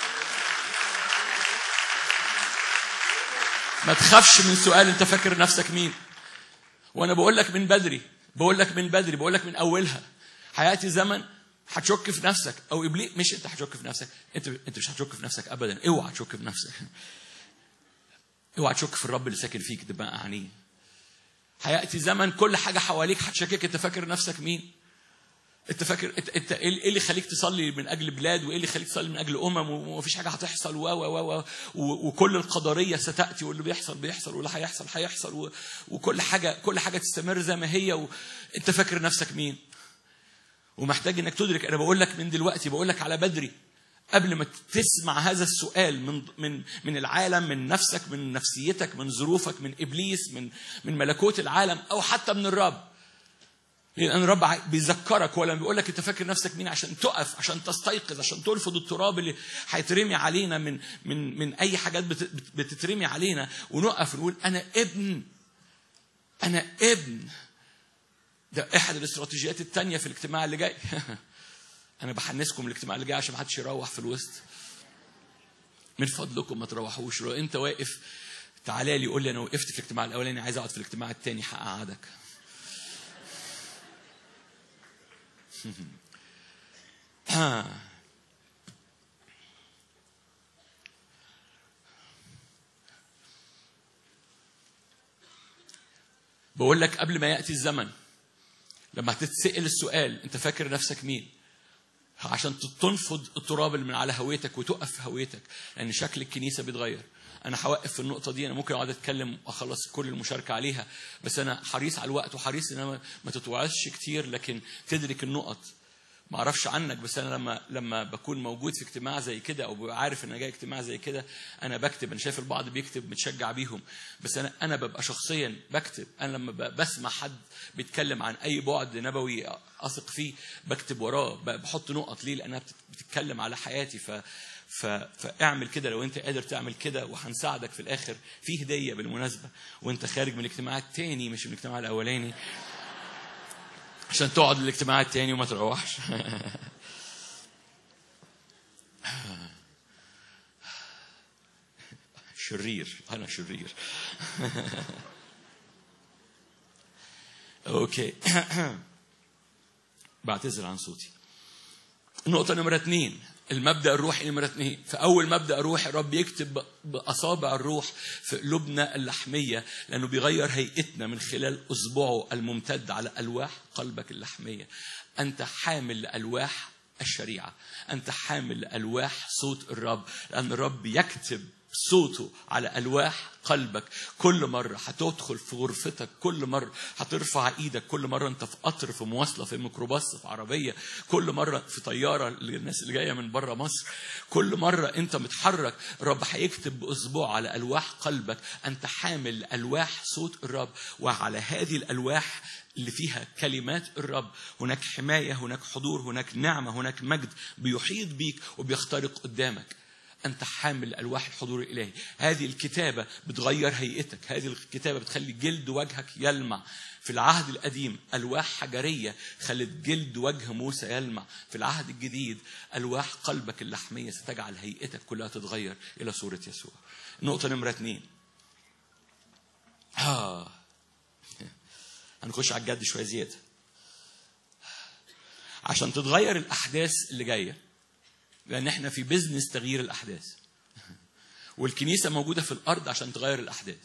ما تخافش من سؤال انت فاكر نفسك مين وانا بقول لك من بدري بقول لك من بدري بقول لك من اولها هياتي زمن هتشك في نفسك او ابليس مش انت هتشك في نفسك انت انت مش هتشك في نفسك ابدا اوعى تشك في نفسك اوعى تشك في الرب اللي ساكن فيك ده بقى عنيه هياتي زمن كل حاجه حواليك هتشكك انت فاكر نفسك مين انت فاكر انت, انت ايه اللي يخليك تصلي من اجل بلاد وايه اللي يخليك تصلي من اجل امم ومفيش حاجه هتحصل و و و وكل القضاريه ستاتي واللي بيحصل بيحصل واللي هيحصل هيحصل و... وكل حاجه كل حاجه تستمر زي ما هي وانت فاكر نفسك مين ومحتاج انك تدرك انا بقول لك من دلوقتي بقول لك على بدري قبل ما تسمع هذا السؤال من من من العالم من نفسك من نفسيتك من ظروفك من ابليس من من ملكوت العالم او حتى من الرب لان الرب بيذكرك ولا بيقول لك انت فاكر نفسك مين عشان تقف عشان تستيقظ عشان ترفض التراب اللي هيترمي علينا من من من اي حاجات بتترمي علينا ونقف ونقول انا ابن انا ابن ده احد الاستراتيجيات الثانيه في الاجتماع اللي جاي انا بحنسكم الاجتماع اللي جاي عشان ما حدش يروح في الوسط من فضلكم ما تروحوش لو انت واقف تعالى لي قول لي انا وقفت في الاجتماع الاولاني عايز اقعد في الاجتماع الثاني هقعدك بقول لك قبل ما ياتي الزمن لما هتتسال السؤال انت فاكر نفسك مين عشان تنفض التراب اللي من على هويتك وتقف في هويتك لان شكل الكنيسه بيتغير انا هوقف في النقطه دي انا ممكن اقعد اتكلم واخلص كل المشاركه عليها بس انا حريص على الوقت وحريص ان انا ما تتوعظش كتير لكن تدرك النقط ما اعرفش عنك بس انا لما لما بكون موجود في اجتماع زي كده او ببقى عارف ان انا جاي اجتماع زي كده انا بكتب انا شايف البعض بيكتب متشجع بيهم بس انا انا ببقى شخصيا بكتب انا لما ب- بسمع حد بيتكلم عن اي بعد نبوي اثق فيه بكتب وراه ب- بحط نقط ليه لانها بت- بتتكلم على حياتي ف ف... فاعمل كده لو انت قادر تعمل كده وهنساعدك في الاخر في هديه بالمناسبه وانت خارج من الاجتماع التاني مش من الاجتماع الاولاني عشان تقعد الاجتماع التاني وما تروحش شرير انا شرير اوكي بعتذر عن صوتي النقطة نمرة اثنين المبدأ الروحي نمرة اثنين فأول مبدأ روحي الرب يكتب بأصابع الروح في قلوبنا اللحمية لأنه بيغير هيئتنا من خلال أصبعه الممتد على ألواح قلبك اللحمية أنت حامل لألواح الشريعة أنت حامل لألواح صوت الرب لأن الرب يكتب صوته على ألواح قلبك كل مرة هتدخل في غرفتك كل مرة هترفع ايدك كل مرة انت في قطر في مواصلة في ميكروباص في عربية كل مرة في طيارة للناس اللي جاية من بره مصر كل مرة انت متحرك الرب هيكتب بأسبوع على ألواح قلبك انت حامل ألواح صوت الرب وعلى هذه الألواح اللي فيها كلمات الرب هناك حماية هناك حضور هناك نعمة هناك مجد بيحيط بيك وبيخترق قدامك أنت حامل ألواح الحضور الإلهي هذه الكتابة بتغير هيئتك هذه الكتابة بتخلي جلد وجهك يلمع في العهد القديم ألواح حجرية خلت جلد وجه موسى يلمع في العهد الجديد ألواح قلبك اللحمية ستجعل هيئتك كلها تتغير إلى صورة يسوع نقطة نمرة اثنين آه. هنخش على الجد شوية زيادة عشان تتغير الأحداث اللي جاية لأن احنا في بزنس تغيير الأحداث والكنيسة موجودة في الأرض عشان تغير الأحداث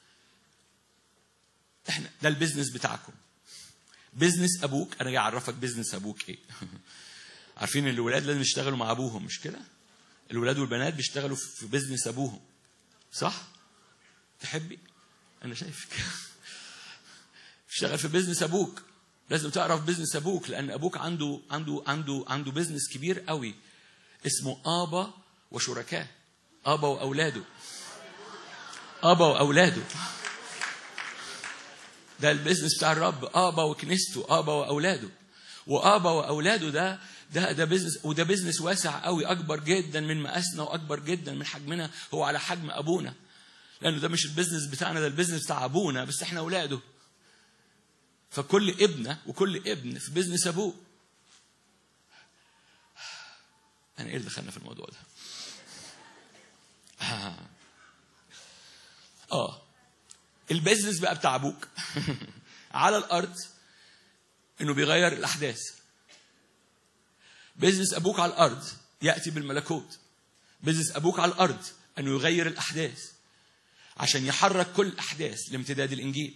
احنا ده البزنس بتاعكم بزنس أبوك أنا جاي أعرفك بزنس أبوك إيه عارفين ان الولاد لازم يشتغلوا مع أبوهم مش كده الولاد والبنات بيشتغلوا في بزنس أبوهم صح تحبي أنا شايفك اشتغل في بزنس أبوك لازم تعرف بزنس أبوك لأن أبوك عنده عنده عنده عنده بزنس كبير قوي اسمه آبا وشركاه آبا وأولاده آبا وأولاده ده البيزنس بتاع الرب آبا وكنيسته آبا وأولاده وآبا وأولاده ده ده ده بيزنس وده بيزنس واسع قوي أكبر جدا من مقاسنا وأكبر جدا من حجمنا هو على حجم أبونا لأنه ده مش البيزنس بتاعنا ده البيزنس بتاع أبونا بس إحنا أولاده فكل ابنة وكل ابن في بيزنس أبوه أنا إيه اللي دخلنا في الموضوع ده؟ آه, آه. البيزنس بقى بتاع أبوك على الأرض إنه بيغير الأحداث بيزنس أبوك على الأرض يأتي بالملكوت بيزنس أبوك على الأرض أنه يغير الأحداث عشان يحرك كل الأحداث لامتداد الإنجيل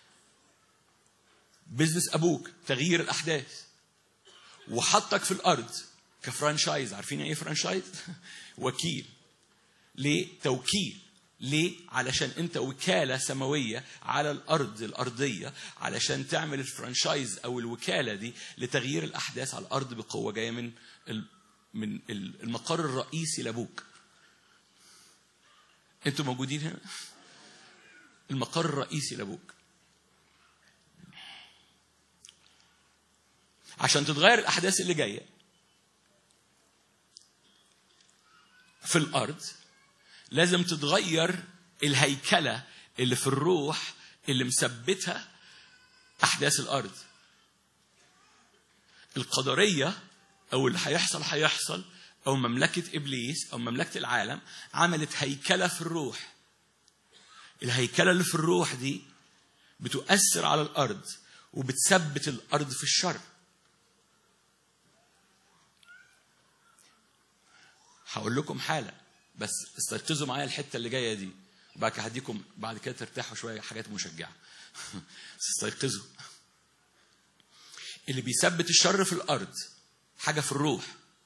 بيزنس أبوك تغيير الأحداث وحطك في الأرض كفرانشايز عارفين ايه فرانشايز وكيل ليه توكيل ليه علشان انت وكاله سماويه على الارض الارضيه علشان تعمل الفرانشايز او الوكاله دي لتغيير الاحداث على الارض بقوه جايه من من المقر الرئيسي لابوك انتوا موجودين هنا المقر الرئيسي لابوك عشان تتغير الاحداث اللي جايه في الارض لازم تتغير الهيكله اللي في الروح اللي مثبتها احداث الارض القدريه او اللي هيحصل هيحصل او مملكه ابليس او مملكه العالم عملت هيكله في الروح الهيكله اللي في الروح دي بتؤثر على الارض وبتثبت الارض في الشر هقول لكم حاله بس استيقظوا معايا الحته اللي جايه دي وبعد كده هديكم بعد كده ترتاحوا شويه حاجات مشجعه بس استيقظوا اللي بيثبت الشر في الارض حاجه في الروح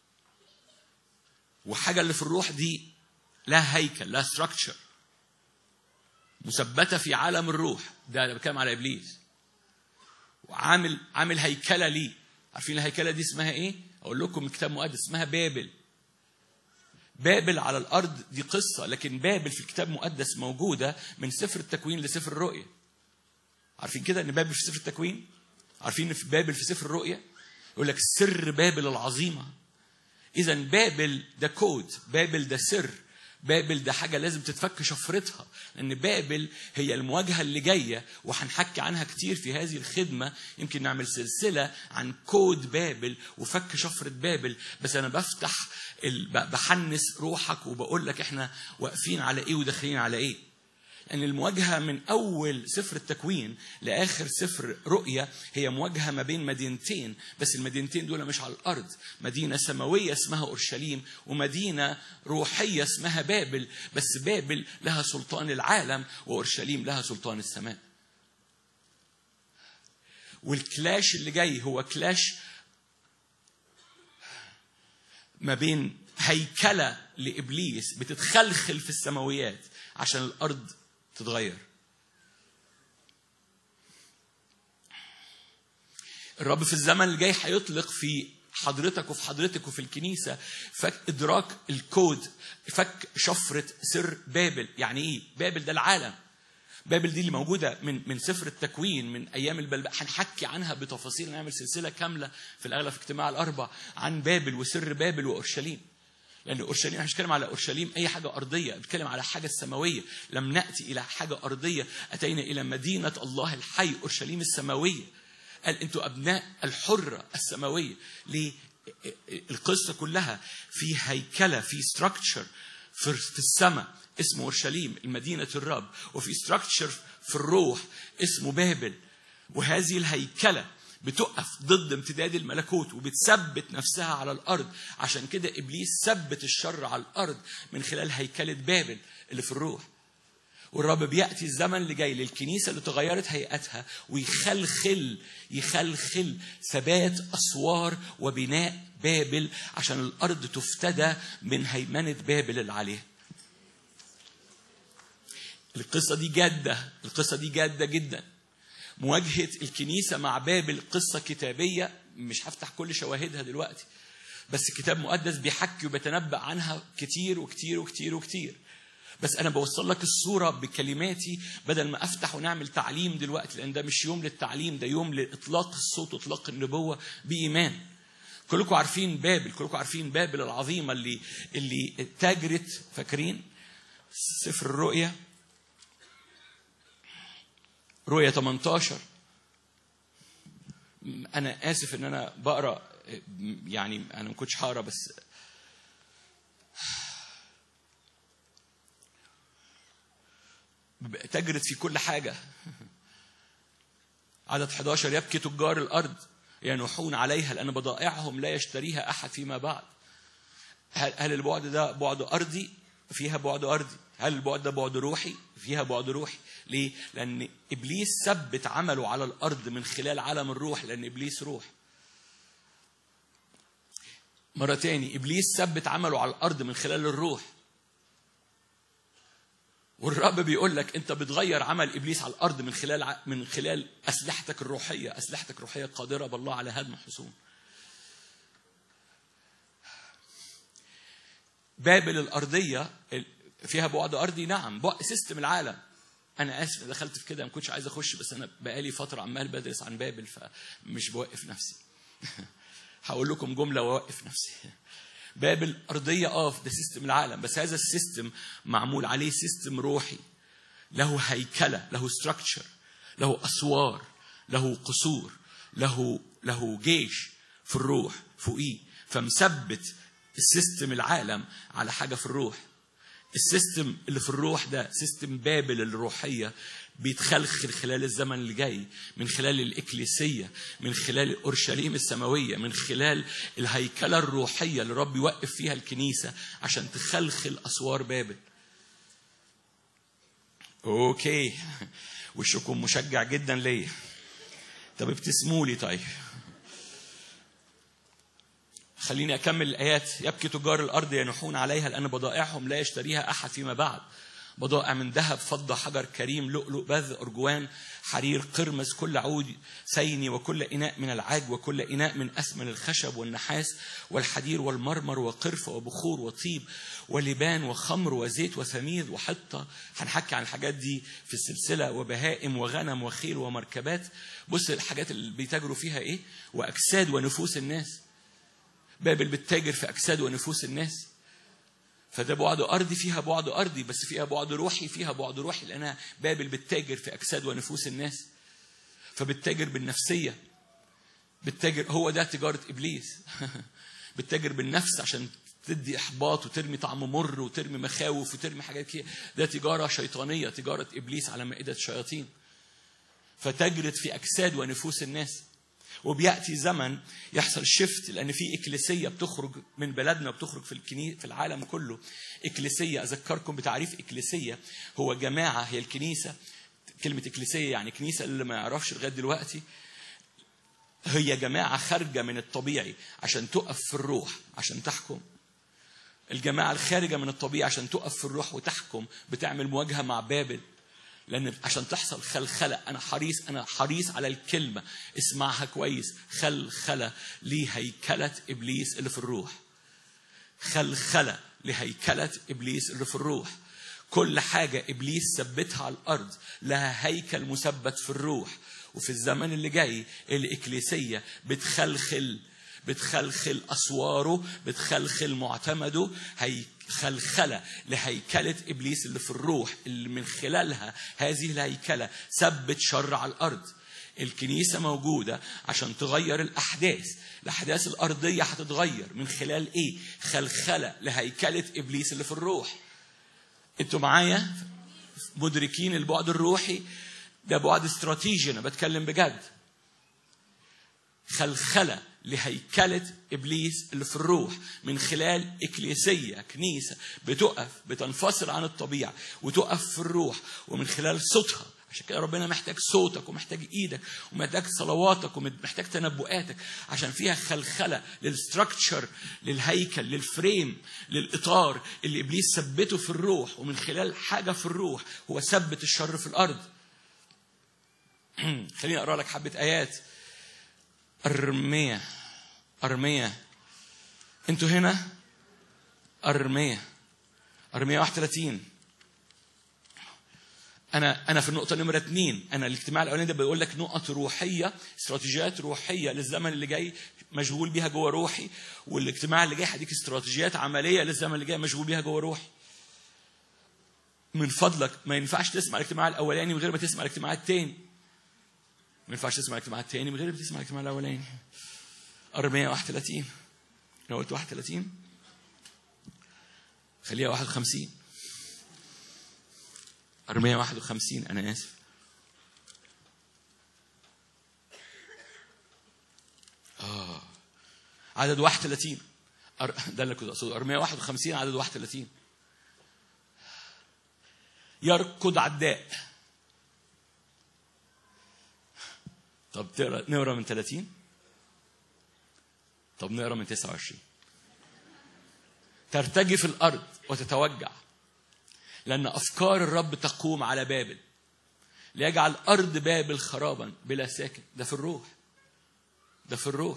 وحاجه اللي في الروح دي لها هيكل لها ستراكشر مثبته في عالم الروح ده انا بتكلم على ابليس وعامل عامل هيكله ليه عارفين الهيكله دي اسمها ايه اقول لكم الكتاب المقدس اسمها بابل بابل على الارض دي قصه لكن بابل في الكتاب المقدس موجوده من سفر التكوين لسفر الرؤيا عارفين كده ان بابل في سفر التكوين عارفين ان في بابل في سفر الرؤيا يقول لك سر بابل العظيمه اذا بابل ده كود بابل ده سر بابل ده حاجه لازم تتفك شفرتها لان بابل هي المواجهه اللي جايه وهنحكي عنها كتير في هذه الخدمه يمكن نعمل سلسله عن كود بابل وفك شفره بابل بس انا بفتح ال- ب- بحنس روحك وبقول لك احنا واقفين على ايه وداخلين على ايه لأن المواجهة من أول سفر التكوين لآخر سفر رؤيا هي مواجهة ما بين مدينتين بس المدينتين دول مش على الأرض مدينة سماوية اسمها أورشليم ومدينة روحية اسمها بابل بس بابل لها سلطان العالم وأورشليم لها سلطان السماء والكلاش اللي جاي هو كلاش ما بين هيكلة لإبليس بتتخلخل في السماويات عشان الأرض تتغير الرب في الزمن الجاي هيطلق في حضرتك وفي حضرتك وفي الكنيسة فك إدراك الكود فك شفرة سر بابل يعني إيه؟ بابل ده العالم بابل دي اللي موجودة من من سفر التكوين من أيام البلباء هنحكي عنها بتفاصيل نعمل سلسلة كاملة في الأغلب في اجتماع الأربع عن بابل وسر بابل وأورشليم لأن أورشليم احنا مش بنتكلم على أورشليم أي حاجة أرضية بنتكلم على حاجة سماوية لم نأتي إلى حاجة أرضية أتينا إلى مدينة الله الحي أورشليم السماوية قال أنتوا أبناء الحرة السماوية ليه؟ القصة كلها في هيكلة في ستراكشر في في السماء اسمه أورشليم المدينة الرب وفي ستراكشر في الروح اسمه بابل وهذه الهيكلة بتقف ضد امتداد الملكوت وبتثبت نفسها على الارض عشان كده ابليس ثبت الشر على الارض من خلال هيكله بابل اللي في الروح والرب بياتي الزمن اللي جاي للكنيسه اللي تغيرت هيئتها ويخلخل يخلخل ثبات اسوار وبناء بابل عشان الارض تفتدى من هيمنه بابل اللي عليها القصه دي جاده القصه دي جاده جدا مواجهة الكنيسة مع بابل قصة كتابية مش هفتح كل شواهدها دلوقتي بس الكتاب المقدس بيحكي وبيتنبأ عنها كتير وكتير وكتير وكتير بس أنا بوصل لك الصورة بكلماتي بدل ما أفتح ونعمل تعليم دلوقتي لأن ده مش يوم للتعليم ده يوم لإطلاق الصوت وإطلاق النبوة بإيمان كلكم عارفين بابل كلكم عارفين بابل العظيمة اللي اللي تاجرت فاكرين سفر الرؤيا رؤية 18 أنا آسف إن أنا بقرا يعني أنا ما كنتش هقرا بس تجرد في كل حاجة عدد 11 يبكي تجار الأرض ينوحون عليها لأن بضائعهم لا يشتريها أحد فيما بعد هل هل البعد ده بعد أرضي فيها بعد أرضي هل البعد ده بعد روحي فيها بعد روحي ليه لأن إبليس ثبت عمله على الأرض من خلال عالم الروح لأن إبليس روح مرة تاني إبليس ثبت عمله على الأرض من خلال الروح والرب بيقول لك انت بتغير عمل ابليس على الارض من خلال من خلال اسلحتك الروحيه، اسلحتك الروحيه قادره بالله على هدم الحصون. بابل الارضيه فيها بعد ارضي نعم بعد سيستم العالم انا اسف دخلت في كده ما كنتش عايز اخش بس انا بقالي فتره عمال بدرس عن بابل فمش بوقف نفسي هقول لكم جمله واوقف نفسي بابل أرضية اه ده سيستم العالم بس هذا السيستم معمول عليه سيستم روحي له هيكلة له ستراكشر له أسوار له قصور له له جيش في الروح فوقيه فمثبت السيستم العالم على حاجة في الروح السيستم اللي في الروح ده سيستم بابل الروحية بيتخلخل خلال الزمن اللي جاي من خلال الإكليسية من خلال أورشليم السماوية من خلال الهيكلة الروحية اللي رب يوقف فيها الكنيسة عشان تخلخل أسوار بابل أوكي وشكم مشجع جدا ليا طب ابتسموا لي طيب خليني أكمل الآيات يبكي تجار الأرض ينحون عليها لأن بضائعهم لا يشتريها أحد فيما بعد بضائع من ذهب فضة حجر كريم لؤلؤ بذ أرجوان حرير قرمز كل عود سيني وكل إناء من العاج وكل إناء من أثمن الخشب والنحاس والحدير والمرمر وقرفة وبخور وطيب ولبان وخمر وزيت وثميد وحطة هنحكي عن الحاجات دي في السلسلة وبهائم وغنم وخيل ومركبات بص الحاجات اللي بيتاجروا فيها إيه وأجساد ونفوس الناس بابل بتتاجر في أجساد ونفوس الناس فده بعد أرضي فيها بعد أرضي بس فيها بعد روحي فيها بعد روحي لأنها بابل بتتاجر في أجساد ونفوس الناس فبتتاجر بالنفسية بتتاجر هو ده تجارة إبليس بتتاجر بالنفس عشان تدي إحباط وترمي طعم مر وترمي مخاوف وترمي حاجات كده ده تجارة شيطانية تجارة إبليس على مائدة شياطين فتجرت في أجساد ونفوس الناس وبياتي زمن يحصل شيفت لان في اكليسيه بتخرج من بلدنا وبتخرج في الكني في العالم كله اكليسيه اذكركم بتعريف اكليسيه هو جماعه هي الكنيسه كلمه اكليسيه يعني كنيسه اللي ما يعرفش لغايه دلوقتي هي جماعه خارجه من الطبيعي عشان تقف في الروح عشان تحكم الجماعه الخارجه من الطبيعي عشان تقف في الروح وتحكم بتعمل مواجهه مع بابل لان عشان تحصل خلخله انا حريص انا حريص على الكلمه اسمعها كويس خلخله لهيكله ابليس اللي في الروح خلخله لهيكله ابليس اللي في الروح كل حاجه ابليس ثبتها على الارض لها هيكل مثبت في الروح وفي الزمن اللي جاي الاكليسيه بتخلخل بتخلخل اسواره بتخلخل معتمده هي خلخله لهيكله ابليس اللي في الروح اللي من خلالها هذه الهيكله ثبت شر على الارض الكنيسه موجوده عشان تغير الاحداث الاحداث الارضيه هتتغير من خلال ايه خلخله لهيكله ابليس اللي في الروح انتوا معايا مدركين البعد الروحي ده بعد استراتيجي انا بتكلم بجد خلخله لهيكلة إبليس اللي في الروح من خلال إكليسية كنيسة بتقف بتنفصل عن الطبيعة وتقف في الروح ومن خلال صوتها عشان كده ربنا محتاج صوتك ومحتاج ايدك ومحتاج صلواتك ومحتاج تنبؤاتك عشان فيها خلخله للستراكشر للهيكل للفريم للاطار اللي ابليس ثبته في الروح ومن خلال حاجه في الروح هو ثبت الشر في الارض خليني اقرا لك حبه ايات أرمية أرمية أنتوا هنا أرمية أرمية 31 أنا أنا في النقطة نمرة اثنين أنا الاجتماع الأولاني ده بيقول لك نقط روحية استراتيجيات روحية للزمن اللي جاي مشغول بيها جوه روحي والاجتماع اللي جاي هديك استراتيجيات عملية للزمن اللي جاي مشغول بيها جوه روحي من فضلك ما ينفعش تسمع الاجتماع الأولاني من غير ما تسمع الاجتماع الثاني ما ينفعش تسمع الاجتماع الثاني من غير ما تسمع الاجتماع الاولاني 431 لو قلت 31 خليها 51 451 انا اسف اه عدد 31 ده اللي كنت اقصده 451 عدد 31 يركض عداء طب تقرا نقرا من 30 طب نقرا من 29 ترتجي في الارض وتتوجع لان افكار الرب تقوم على بابل ليجعل ارض بابل خرابا بلا ساكن ده في الروح ده في الروح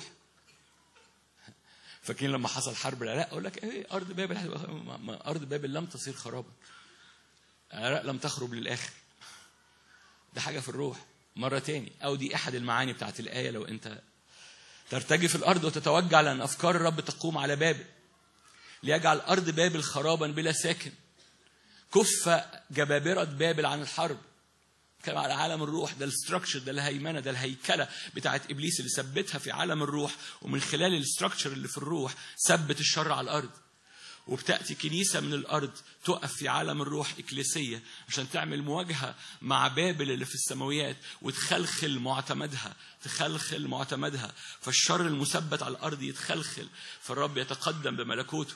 فاكرين لما حصل حرب العراق اقول لك ايه ارض بابل ارض بابل لم تصير خرابا العراق لم تخرب للاخر ده حاجه في الروح مرة تاني أو دي أحد المعاني بتاعت الآية لو أنت ترتجي في الأرض وتتوجع لأن أفكار الرب تقوم على بابل ليجعل أرض بابل خرابا بلا ساكن كف جبابرة بابل عن الحرب كما على عالم الروح ده الستراكشر ده الهيمنه ده الهيكله بتاعت ابليس اللي ثبتها في عالم الروح ومن خلال الستراكشر اللي في الروح ثبت الشر على الارض وبتأتي كنيسة من الأرض تقف في عالم الروح إكليسية عشان تعمل مواجهة مع بابل اللي في السماويات وتخلخل معتمدها تخلخل معتمدها فالشر المثبت على الأرض يتخلخل فالرب يتقدم بملكوته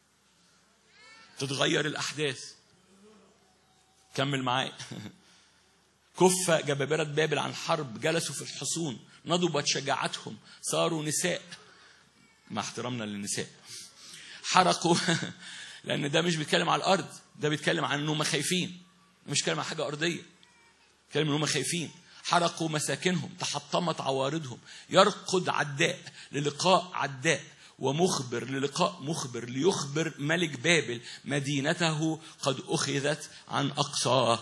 تتغير الأحداث كمل معايا كف جبابرة بابل عن حرب جلسوا في الحصون نضبت شجاعتهم صاروا نساء مع احترامنا للنساء حرقوا لان ده مش بيتكلم على الارض ده بيتكلم عن انهم خايفين مش بيتكلم عن حاجه ارضيه بيتكلم ان هم خايفين حرقوا مساكنهم تحطمت عوارضهم يرقد عداء للقاء عداء ومخبر للقاء مخبر ليخبر ملك بابل مدينته قد أخذت عن أقصاه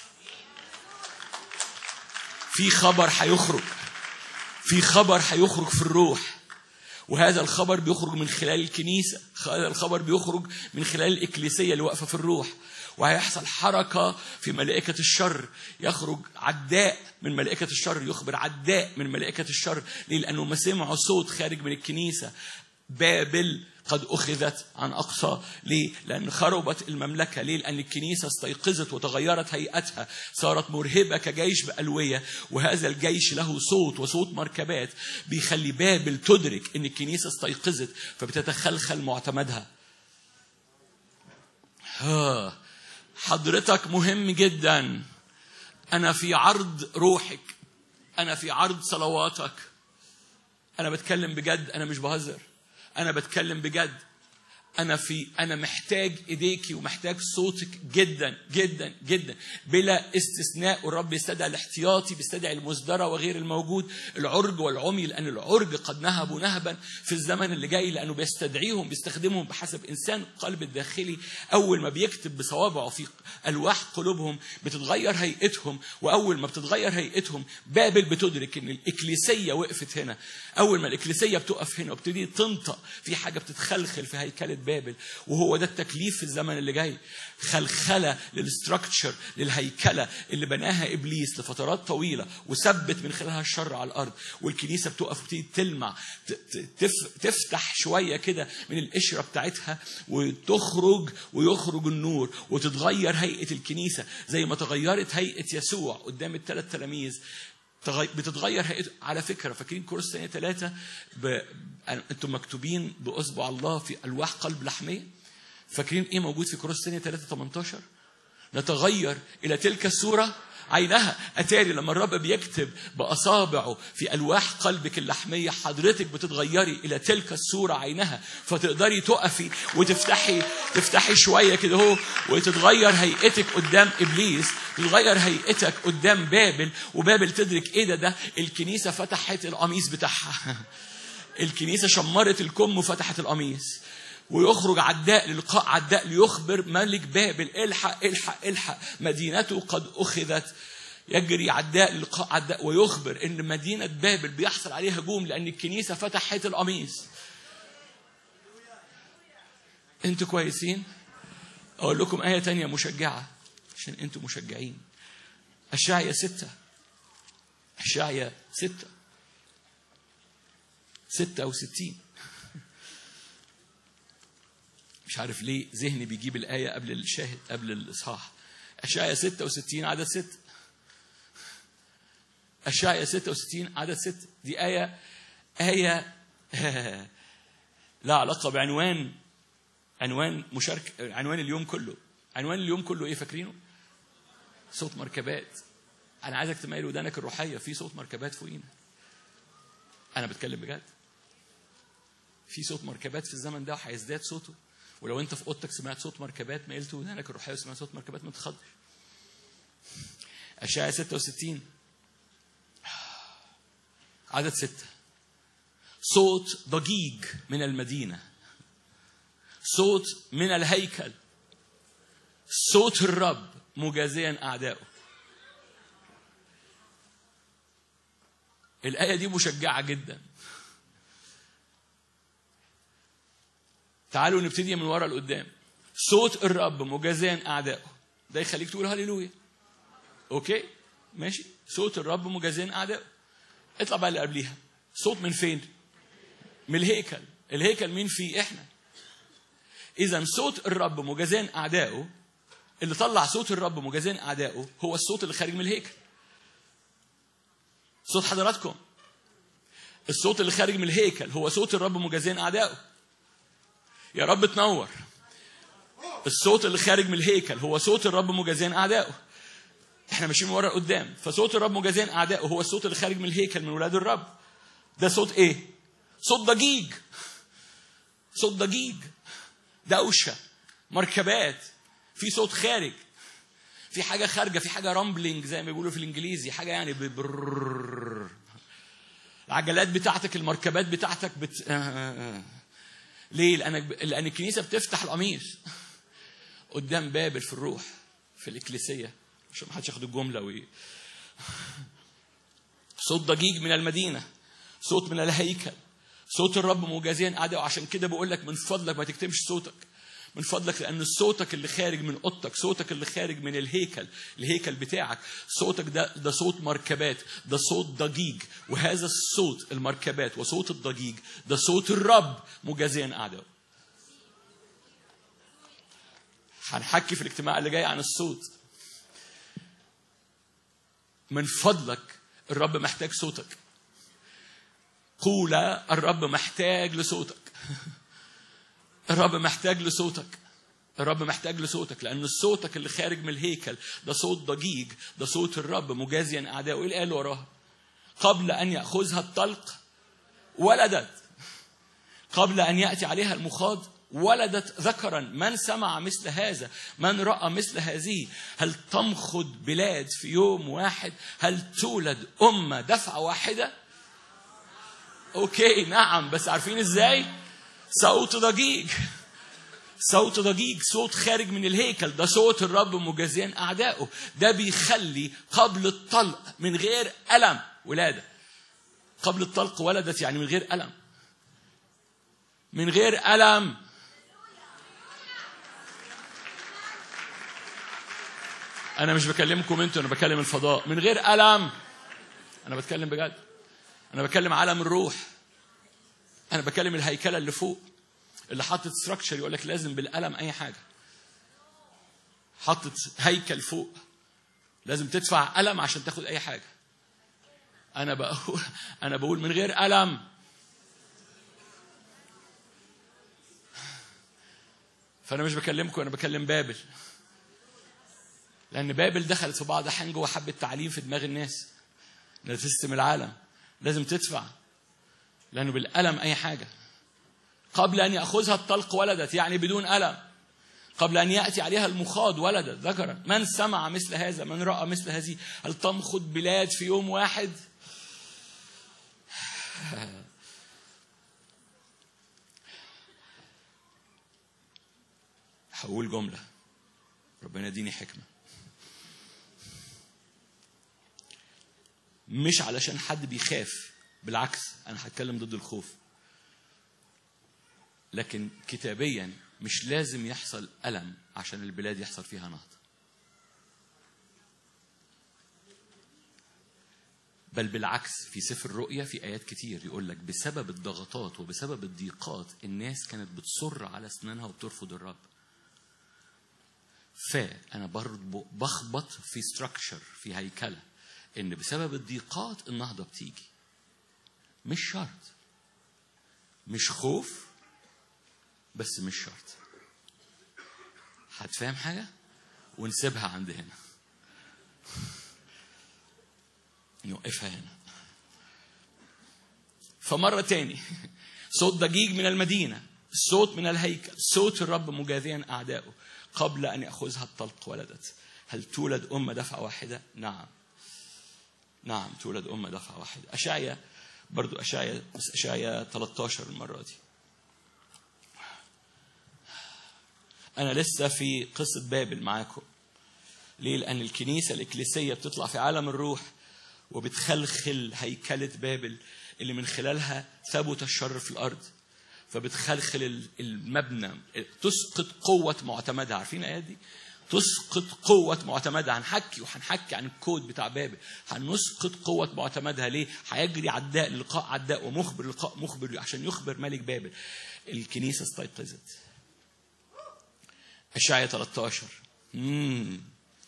في خبر هيخرج في خبر هيخرج في الروح وهذا الخبر بيخرج من خلال الكنيسة هذا الخبر بيخرج من خلال الإكليسية اللي واقفة في الروح وهيحصل حركة في ملائكة الشر يخرج عداء من ملائكة الشر يخبر عداء من ملائكة الشر ليه؟ لأنه ما سمعوا صوت خارج من الكنيسة بابل قد أخذت عن أقصى ليه؟ لأن خربت المملكة ليه؟ لأن الكنيسة استيقظت وتغيرت هيئتها صارت مرهبة كجيش بألوية وهذا الجيش له صوت وصوت مركبات بيخلي بابل تدرك أن الكنيسة استيقظت فبتتخلخل معتمدها ها حضرتك مهم جدا أنا في عرض روحك أنا في عرض صلواتك أنا بتكلم بجد أنا مش بهزر أنا بتكلم بجد أنا في أنا محتاج إيديكي ومحتاج صوتك جدا جدا جدا بلا استثناء والرب يستدعي الاحتياطي بيستدعي المصدرة وغير الموجود العرج والعمي لأن العرج قد نهبوا نهبا في الزمن اللي جاي لأنه بيستدعيهم بيستخدمهم بحسب إنسان القلب الداخلي أول ما بيكتب بصوابعه في ألواح قلوبهم بتتغير هيئتهم وأول ما بتتغير هيئتهم بابل بتدرك إن الإكليسية وقفت هنا أول ما الإكليسية بتقف هنا وبتبتدي تنطق في حاجة بتتخلخل في هيكلة بابل وهو ده التكليف في الزمن اللي جاي خلخلة للستراكتشر للهيكلة اللي بناها إبليس لفترات طويلة وثبت من خلالها الشر على الأرض والكنيسة بتقف وتبتدي تلمع تف تفتح شوية كده من القشرة بتاعتها وتخرج ويخرج النور وتتغير هيئة الكنيسة زي ما تغيرت هيئة يسوع قدام الثلاث تلاميذ بتتغير هيئته على فكره فاكرين كورس ثانيه ثلاثه ب... انتم مكتوبين باصبع الله في الواح قلب لحميه فاكرين ايه موجود في كورس ثانيه 3 18 نتغير الى تلك الصوره عينها اتاري لما الرب بيكتب باصابعه في الواح قلبك اللحميه حضرتك بتتغيري الى تلك الصوره عينها فتقدري تقفي وتفتحي تفتحي شويه كده اهو وتتغير هيئتك قدام ابليس تتغير هيئتك قدام بابل وبابل تدرك ايه ده ده الكنيسه فتحت القميص بتاعها الكنيسه شمرت الكم وفتحت القميص ويخرج عداء للقاء عداء ليخبر ملك بابل الحق الحق الحق مدينته قد أخذت يجري عداء للقاء عداء ويخبر ان مدينة بابل بيحصل عليها هجوم لأن الكنيسة فتحت القميص انتوا كويسين أقول لكم آية تانية مشجعة عشان انتوا مشجعين أشعيا ستة أشعيا ستة ستة أو ستين مش عارف ليه ذهني بيجيب الآية قبل الشاهد قبل الإصحاح أشعيا 66 عدد 6 أشعيا 66 عدد 6 دي آية آية لا علاقة بعنوان عنوان مشاركة عنوان اليوم كله عنوان اليوم كله إيه فاكرينه؟ صوت مركبات أنا عايزك تميل ودانك الروحية في صوت مركبات فوقينا أنا بتكلم بجد في صوت مركبات في الزمن ده وهيزداد صوته ولو انت في اوضتك سمعت صوت مركبات ميلت ودانك الروحيه وسمعت صوت مركبات ما تخضش اشعياء 66 عدد ستة صوت ضجيج من المدينة صوت من الهيكل صوت الرب مجازيا أعدائه الآية دي مشجعة جدا تعالوا نبتدي من ورا لقدام صوت الرب مجازيا اعدائه ده يخليك تقول هللويا اوكي ماشي صوت الرب مجازيا اعدائه اطلع بقى اللي قبليها صوت من فين من الهيكل الهيكل مين فيه احنا اذا صوت الرب مجازيا اعدائه اللي طلع صوت الرب مجازيا اعدائه هو الصوت اللي خارج من الهيكل صوت حضراتكم الصوت اللي خارج من الهيكل هو صوت الرب مجازيا اعدائه يا رب تنور الصوت اللي خارج من الهيكل هو صوت الرب مجازيا اعدائه احنا ماشيين من ورا لقدام فصوت الرب مجازيا اعدائه هو الصوت اللي خارج من الهيكل من ولاد الرب ده صوت ايه صوت ضجيج صوت ضجيج دوشه مركبات في صوت خارج في حاجة خارجة في حاجة رامبلينج زي ما بيقولوا في الإنجليزي حاجة يعني ببرر العجلات بتاعتك المركبات بتاعتك بت... آه آه آه. ليه؟ لأن لأن الكنيسة بتفتح القميص قدام بابل في الروح في الإكليسية عشان ما حدش ياخد الجملة وي... صوت ضجيج من المدينة صوت من الهيكل صوت الرب مجازيا أعدائه عشان كده بقول لك من فضلك ما تكتمش صوتك من فضلك لأن صوتك اللي خارج من أوضتك صوتك اللي خارج من الهيكل الهيكل بتاعك صوتك ده ده صوت مركبات ده صوت ضجيج وهذا الصوت المركبات وصوت الضجيج ده صوت الرب مجازيا أعدائه هنحكي في الاجتماع اللي جاي عن الصوت من فضلك الرب محتاج صوتك قول الرب محتاج لصوتك الرب محتاج لصوتك الرب محتاج لصوتك لأن صوتك اللي خارج من الهيكل ده صوت ضجيج ده صوت الرب مجازيا أعدائه إيه اللي قال وراها قبل أن يأخذها الطلق ولدت قبل أن يأتي عليها المخاض ولدت ذكرا من سمع مثل هذا من رأى مثل هذه هل تمخض بلاد في يوم واحد هل تولد أمة دفعة واحدة أوكي نعم بس عارفين إزاي صوت ضجيج صوت ضجيج صوت خارج من الهيكل ده صوت الرب مجازيا أعدائه ده بيخلي قبل الطلق من غير ألم ولادة قبل الطلق ولدت يعني من غير ألم من غير ألم أنا مش بكلمكم أنتوا أنا بكلم الفضاء من غير ألم أنا بتكلم بجد أنا بكلم عالم الروح أنا بكلم الهيكلة اللي فوق اللي حاطط ستراكشر يقول لك لازم بالقلم أي حاجة حاطط هيكل فوق لازم تدفع قلم عشان تاخد أي حاجة أنا بقول أنا بقول من غير قلم فأنا مش بكلمكم أنا بكلم بابل لأن بابل دخلت في بعض الأحيان جوه حبة تعليم في دماغ الناس إنها تسلم العالم لازم تدفع لأنه بالألم أي حاجة قبل أن يأخذها الطلق ولدت يعني بدون ألم قبل أن يأتي عليها المخاض ولدت ذكرا من سمع مثل هذا من رأى مثل هذه هل تمخض بلاد في يوم واحد هقول جملة ربنا يديني حكمة مش علشان حد بيخاف بالعكس أنا هتكلم ضد الخوف لكن كتابيا مش لازم يحصل ألم عشان البلاد يحصل فيها نهضة بل بالعكس في سفر الرؤيا في آيات كتير يقول لك بسبب الضغطات وبسبب الضيقات الناس كانت بتصر على أسنانها وبترفض الرب فأنا برضه بخبط في ستراكشر في هيكلة إن بسبب الضيقات النهضة بتيجي مش شرط مش خوف بس مش شرط هتفهم حاجة ونسيبها عند هنا نوقفها هنا فمرة تاني صوت ضجيج من المدينة صوت من الهيكل صوت الرب مجاذيا أعدائه قبل أن يأخذها الطلق ولدت هل تولد أمة دفعة واحدة؟ نعم نعم تولد أمة دفعة واحدة أشعيا برضو أشعيا أشعيا 13 المرة دي أنا لسه في قصة بابل معاكم ليه؟ لأن الكنيسة الإكليسية بتطلع في عالم الروح وبتخلخل هيكلة بابل اللي من خلالها ثبت الشر في الأرض فبتخلخل المبنى تسقط قوة معتمدها عارفين الآيات دي؟ تسقط قوة معتمدها هنحكي وهنحكي عن الكود بتاع بابل هنسقط قوة معتمدها ليه؟ هيجري عداء لقاء عداء ومخبر لقاء مخبر عشان يخبر ملك بابل الكنيسة استيقظت أشعية 13 مم.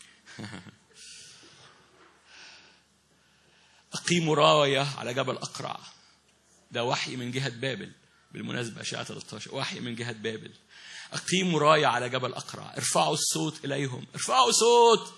أقيموا راية على جبل أقرع ده وحي من جهة بابل بالمناسبة أشعة 13 وحي من جهة بابل أقيموا راية على جبل أقرع ارفعوا الصوت إليهم ارفعوا صوت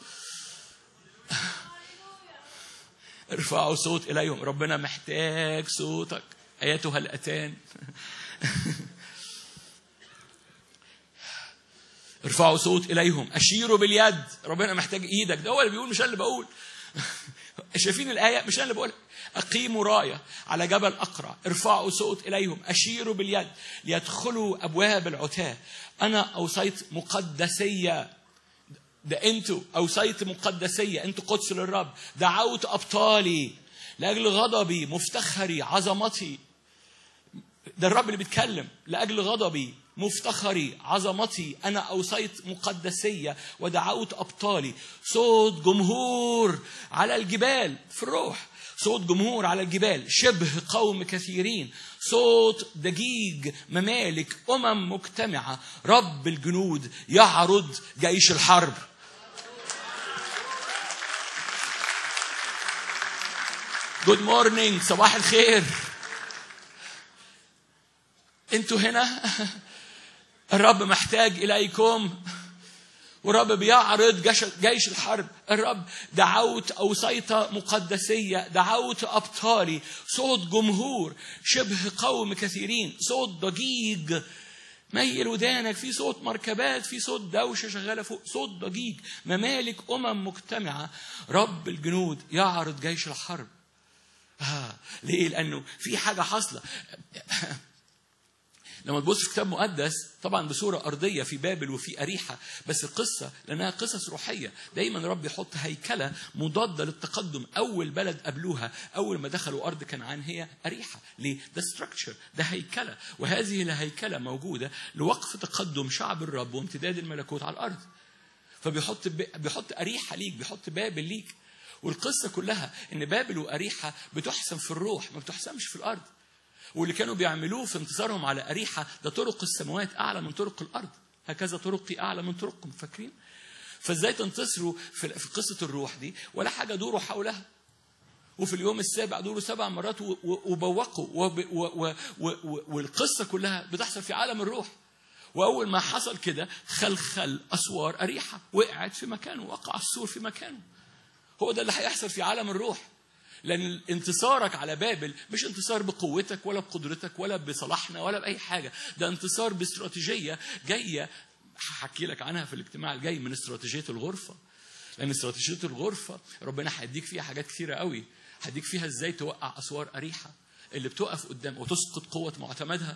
ارفعوا صوت إليهم ربنا محتاج صوتك أيتها الأتان ارفعوا صوت اليهم اشيروا باليد ربنا محتاج ايدك ده هو اللي بيقول مش انا اللي بقول شايفين الايه مش انا اللي بقول اقيموا رايه على جبل اقرع ارفعوا صوت اليهم اشيروا باليد ليدخلوا ابواب العتاه انا اوصيت مقدسيه ده انتوا اوصيت مقدسيه انتوا قدس للرب دعوت ابطالي لاجل غضبي مفتخري عظمتي ده الرب اللي بيتكلم لاجل غضبي مفتخري عظمتي انا اوصيت مقدسيه ودعوت ابطالي صوت جمهور على الجبال في الروح صوت جمهور على الجبال شبه قوم كثيرين صوت دجيج ممالك امم مجتمعه رب الجنود يعرض جيش الحرب جود مورنينج صباح الخير انتوا هنا الرب محتاج اليكم والرب بيعرض جيش, جيش الحرب الرب دعوت أوصيت مقدسية دعوت أبطالي صوت جمهور شبه قوم كثيرين صوت ضجيج ميل ودانك في صوت مركبات في صوت دوشة شغالة فوق صوت ضجيج ممالك أمم مجتمعة رب الجنود يعرض جيش الحرب آه. ليه؟ لأنه في حاجة حاصلة لما تبص في كتاب مقدس طبعا بصورة أرضية في بابل وفي أريحة بس القصة لأنها قصص روحية دايما رب يحط هيكلة مضادة للتقدم أول بلد قبلوها أول ما دخلوا أرض كنعان هي أريحة ليه؟ ده ستراكشر ده هيكلة وهذه الهيكلة موجودة لوقف تقدم شعب الرب وامتداد الملكوت على الأرض فبيحط بيحط أريحة ليك بيحط بابل ليك والقصة كلها إن بابل وأريحة بتحسم في الروح ما بتحسمش في الأرض واللي كانوا بيعملوه في انتصارهم على أريحة ده طرق السماوات أعلى من طرق الأرض هكذا طرقي أعلى من طرقكم فاكرين فازاي تنتصروا في في قصة الروح دي ولا حاجة دوروا حولها وفي اليوم السابع دوروا سبع مرات وبوقوا والقصة كلها بتحصل في عالم الروح وأول ما حصل كده خلخل أسوار أريحة وقعت في مكانه وقع السور في مكانه هو ده اللي هيحصل في عالم الروح لأن انتصارك على بابل مش انتصار بقوتك ولا بقدرتك ولا بصلاحنا ولا بأي حاجة ده انتصار باستراتيجية جاية هحكي لك عنها في الاجتماع الجاي من استراتيجية الغرفة لأن استراتيجية الغرفة ربنا هيديك فيها حاجات كثيرة قوي هيديك فيها ازاي توقع أسوار أريحة اللي بتقف قدام وتسقط قوة معتمدها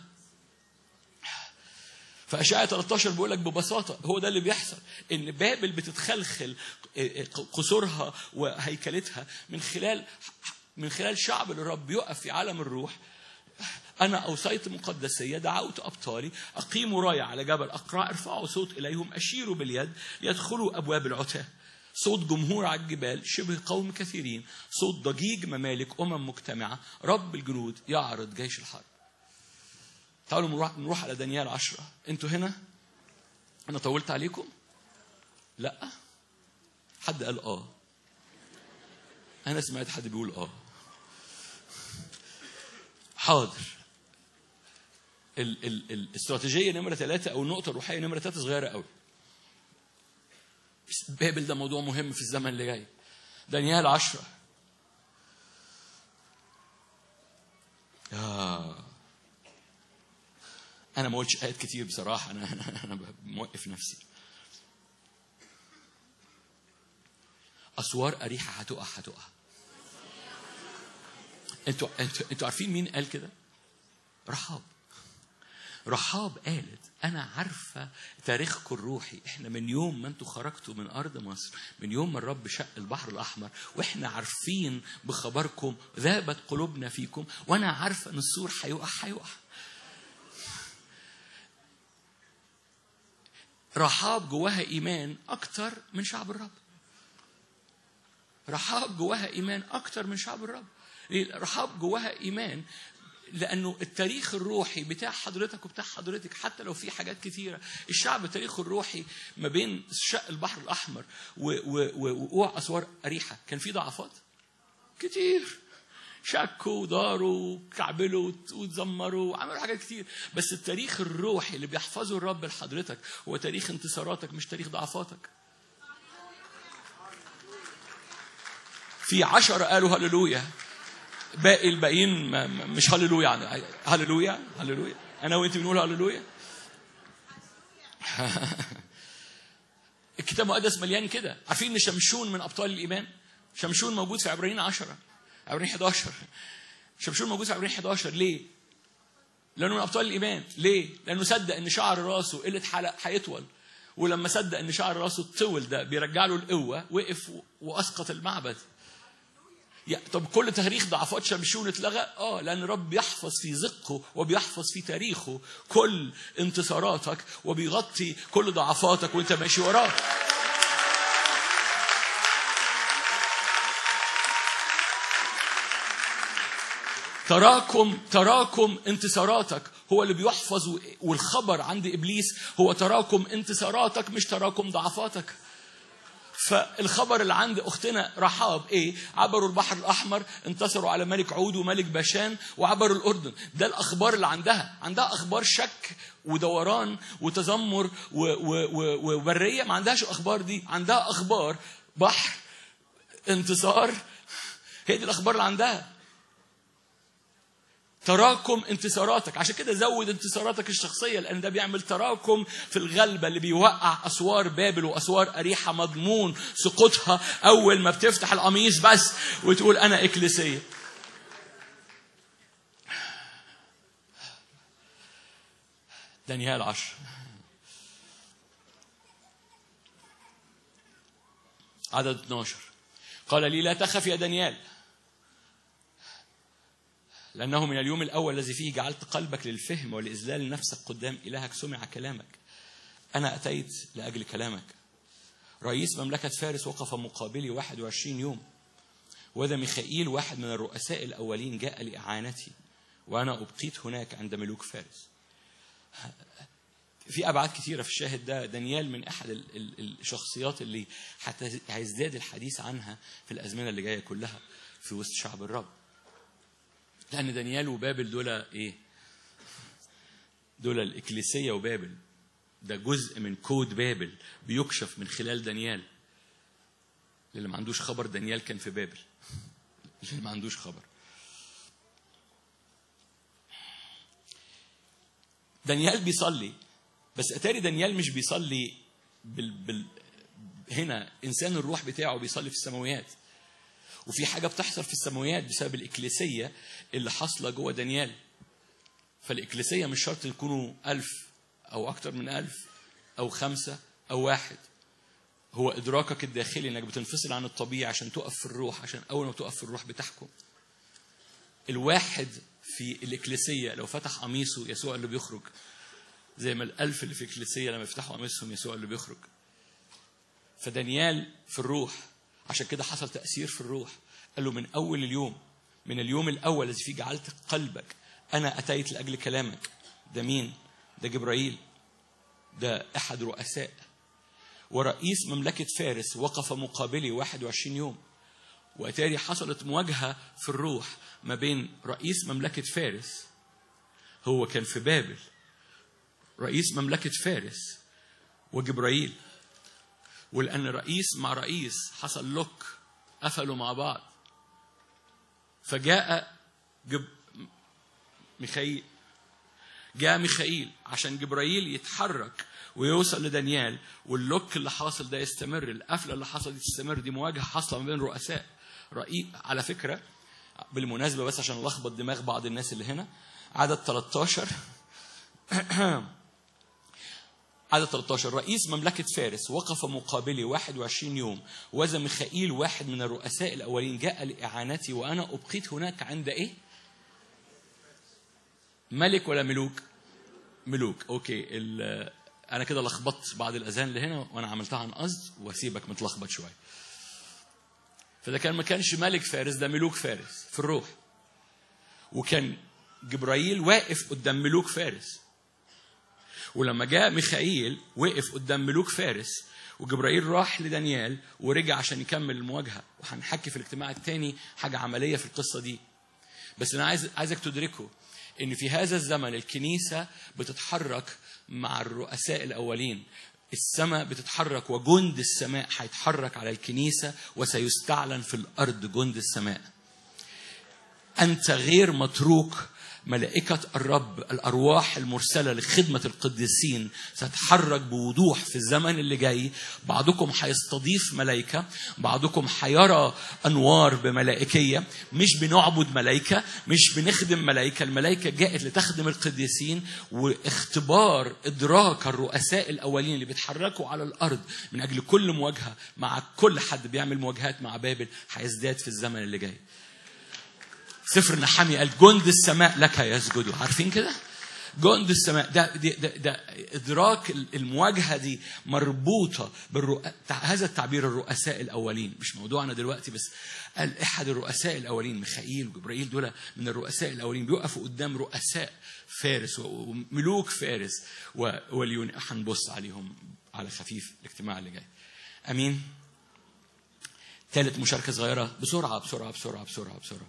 فأشعة 13 بيقول لك ببساطة هو ده اللي بيحصل إن بابل بتتخلخل قصورها وهيكلتها من خلال من خلال شعب الرب يقف في عالم الروح أنا أوصيت مقدسية دعوت أبطالي أقيموا راية على جبل أقرع ارفعوا صوت إليهم أشيروا باليد ليدخلوا أبواب العتاه صوت جمهور على الجبال شبه قوم كثيرين صوت ضجيج ممالك أمم مجتمعة رب الجنود يعرض جيش الحرب تعالوا نروح, نروح على دانيال عشرة انتوا هنا انا طولت عليكم لا حد قال اه انا سمعت حد بيقول اه حاضر ال ال الاستراتيجيه نمره ثلاثه او النقطه الروحيه نمره ثلاثه صغيره قوي بابل ده موضوع مهم في الزمن اللي جاي دانيال عشرة آه. انا ما قلتش ايات كتير بصراحه انا انا, أنا موقف نفسي اسوار اريحه هتقع هتقع انتوا انتوا انتوا عارفين مين قال كده رحاب رحاب قالت انا عارفه تاريخكم الروحي احنا من يوم ما انتوا خرجتوا من ارض مصر من يوم ما الرب شق البحر الاحمر واحنا عارفين بخبركم ذابت قلوبنا فيكم وانا عارفه ان السور هيقع هيقع رحاب جواها ايمان اكتر من شعب الرب رحاب جواها ايمان اكتر من شعب الرب رحاب جواها ايمان لانه التاريخ الروحي بتاع حضرتك وبتاع حضرتك حتى لو في حاجات كثيره الشعب التاريخ الروحي ما بين شق البحر الاحمر ووقوع اسوار اريحه كان في ضعفات كتير شكوا وداروا وكعبلوا وتزمروا وعملوا حاجات كتير بس التاريخ الروحي اللي بيحفظه الرب لحضرتك هو تاريخ انتصاراتك مش تاريخ ضعفاتك في عشرة قالوا هللويا باقي الباقيين مش هللويا يعني هللويا هللويا انا وانت بنقول هللويا الكتاب المقدس مليان كده عارفين ان شمشون من ابطال الايمان شمشون موجود في عبرانيين 10 عبرانيين 11 شمشون موجود في عبرانيين 11 ليه لانه من ابطال الايمان ليه لانه صدق ان شعر راسه قله حلق هيطول ولما صدق ان شعر راسه الطول ده بيرجع له القوه وقف واسقط المعبد يا طب كل تاريخ ضعفات شمشون اتلغى اه لان رب يحفظ في زقه وبيحفظ في تاريخه كل انتصاراتك وبيغطي كل ضعفاتك وانت ماشي وراه تراكم تراكم انتصاراتك هو اللي بيحفظ والخبر عند ابليس هو تراكم انتصاراتك مش تراكم ضعفاتك فالخبر اللي عند اختنا رحاب ايه؟ عبروا البحر الاحمر انتصروا على ملك عود وملك باشان وعبروا الاردن، ده الاخبار اللي عندها، عندها اخبار شك ودوران وتذمر و- و- و- وبريه ما عندهاش الاخبار دي، عندها اخبار بحر انتصار هي دي الاخبار اللي عندها تراكم انتصاراتك عشان كده زود انتصاراتك الشخصية لأن ده بيعمل تراكم في الغلبة اللي بيوقع أسوار بابل وأسوار أريحة مضمون سقوطها أول ما بتفتح القميص بس وتقول أنا إكليسية دانيال عشر عدد 12 قال لي لا تخف يا دانيال لأنه من اليوم الأول الذي فيه جعلت قلبك للفهم ولإذلال نفسك قدام إلهك سمع كلامك أنا أتيت لأجل كلامك رئيس مملكة فارس وقف مقابلي 21 يوم وذا ميخائيل واحد من الرؤساء الأولين جاء لإعانتي وأنا أبقيت هناك عند ملوك فارس في أبعاد كثيرة في الشاهد ده دانيال من أحد ال- ال- الشخصيات اللي حتى هيزداد الحديث عنها في الأزمنة اللي جاية كلها في وسط شعب الرب لأن دانيال وبابل دول إيه؟ دول الإكليسية وبابل ده جزء من كود بابل بيكشف من خلال دانيال اللي ما عندوش خبر دانيال كان في بابل اللي ما عندوش خبر دانيال بيصلي بس اتاري دانيال مش بيصلي بال... بال... هنا انسان الروح بتاعه بيصلي في السماويات وفي حاجه بتحصل في السماويات بسبب الاكليسيه اللي حاصله جوه دانيال فالاكليسيه مش شرط يكونوا ألف او اكتر من ألف او خمسة او واحد هو ادراكك الداخلي انك بتنفصل عن الطبيعه عشان تقف في الروح عشان اول ما تقف في الروح بتحكم الواحد في الاكليسيه لو فتح قميصه يسوع اللي بيخرج زي ما الألف اللي في الكنيسية لما يفتحوا قميصهم يسوع اللي بيخرج فدانيال في الروح عشان كده حصل تأثير في الروح قال له من أول اليوم من اليوم الأول الذي فيه جعلت قلبك أنا أتيت لأجل كلامك ده مين؟ ده جبرائيل ده أحد رؤساء ورئيس مملكة فارس وقف مقابلي 21 يوم وأتاري حصلت مواجهة في الروح ما بين رئيس مملكة فارس هو كان في بابل رئيس مملكة فارس وجبرائيل ولأن رئيس مع رئيس حصل لوك قفلوا مع بعض فجاء جب... ميخائيل جاء ميخائيل عشان جبرائيل يتحرك ويوصل لدانيال واللوك اللي حاصل ده يستمر القفله اللي حصلت تستمر دي مواجهه حاصله ما بين رؤساء رئيس على فكره بالمناسبه بس عشان الخبط دماغ بعض الناس اللي هنا عدد 13 عدد 13 رئيس مملكة فارس وقف مقابلي 21 يوم وذا ميخائيل واحد من الرؤساء الأولين جاء لإعانتي وأنا أبقيت هناك عند إيه؟ ملك ولا ملوك؟ ملوك أوكي ال- أنا كده لخبطت بعض الأذان اللي هنا وأنا عملتها عن قصد وأسيبك متلخبط شوية فده كان ما كانش ملك فارس ده ملوك فارس في الروح وكان جبرائيل واقف قدام ملوك فارس ولما جاء ميخائيل وقف قدام ملوك فارس وجبرائيل راح لدانيال ورجع عشان يكمل المواجهه وهنحكي في الاجتماع الثاني حاجه عمليه في القصه دي بس انا عايز عايزك تدركه ان في هذا الزمن الكنيسه بتتحرك مع الرؤساء الاولين السماء بتتحرك وجند السماء هيتحرك على الكنيسه وسيستعلن في الارض جند السماء انت غير متروك ملائكة الرب الأرواح المرسلة لخدمة القديسين ستتحرك بوضوح في الزمن اللي جاي بعضكم هيستضيف ملائكة بعضكم هيرى أنوار بملائكية مش بنعبد ملائكة مش بنخدم ملائكة الملائكة جاءت لتخدم القديسين واختبار إدراك الرؤساء الأولين اللي بيتحركوا على الأرض من أجل كل مواجهة مع كل حد بيعمل مواجهات مع بابل هيزداد في الزمن اللي جاي سفر نحمي قال جند السماء لك يسجدوا عارفين كده جند السماء ده, ده, ده, ده ادراك المواجهه دي مربوطه بالرؤ... هذا التعبير الرؤساء الاولين مش موضوعنا دلوقتي بس قال احد الرؤساء الاولين ميخائيل وجبرائيل دول من الرؤساء الاولين بيقفوا قدام رؤساء فارس وملوك فارس واليون هنبص عليهم على خفيف الاجتماع اللي جاي امين ثالث مشاركه صغيره بسرعه بسرعه بسرعه بسرعه بسرعه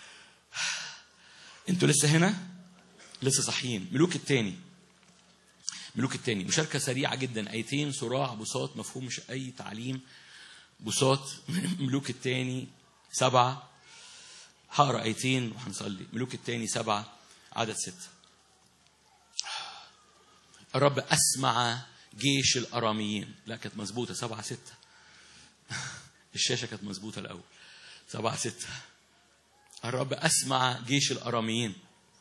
انتوا لسه هنا لسه صاحيين ملوك التاني ملوك التاني مشاركة سريعة جدا آيتين صراع بساط مفهوم مش أي تعليم بساط ملوك التاني سبعة هقرا آيتين وهنصلي ملوك التاني سبعة عدد ستة الرب أسمع جيش الأراميين لا كانت مظبوطة سبعة ستة الشاشة كانت مظبوطة الأول سبعة ستة الرب أسمع جيش الأراميين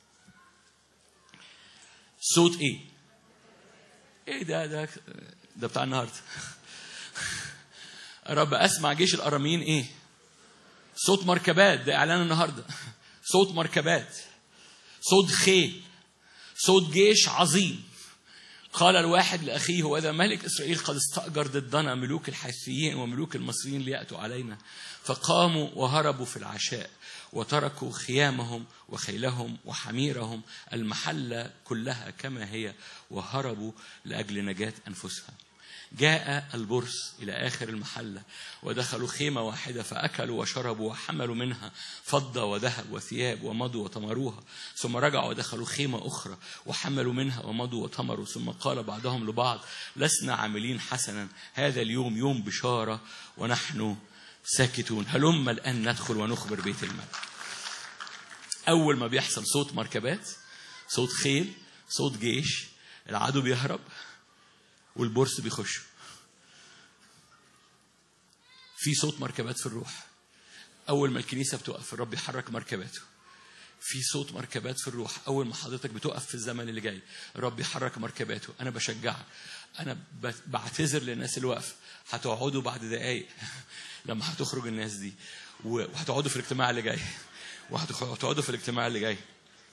صوت إيه؟ إيه ده ده ده بتاع النهاردة الرب أسمع جيش الأراميين إيه؟ صوت مركبات ده إعلان النهاردة صوت مركبات صوت خيل صوت جيش عظيم قال الواحد لأخيه وإذا ملك إسرائيل قد استأجر ضدنا ملوك الحيثيين وملوك المصريين ليأتوا علينا فقاموا وهربوا في العشاء وتركوا خيامهم وخيلهم وحميرهم المحلة كلها كما هي وهربوا لأجل نجاة أنفسها جاء البرص إلى آخر المحلة ودخلوا خيمة واحدة فأكلوا وشربوا وحملوا منها فضة وذهب وثياب ومضوا وطمروها ثم رجعوا ودخلوا خيمة أخرى وحملوا منها ومضوا وطمروا ثم قال بعضهم لبعض لسنا عاملين حسنا هذا اليوم يوم بشارة ونحن ساكتون هلم الآن ندخل ونخبر بيت الملك أول ما بيحصل صوت مركبات صوت خيل صوت جيش العدو بيهرب والبورس بيخش في صوت مركبات في الروح اول ما الكنيسه بتقف الرب يحرك مركباته في صوت مركبات في الروح اول ما حضرتك بتقف في الزمن اللي جاي الرب يحرك مركباته انا بشجعك انا بعتذر للناس اللي واقفه هتقعدوا بعد دقايق لما هتخرج الناس دي وهتقعدوا في الاجتماع اللي جاي وهتقعدوا في الاجتماع اللي جاي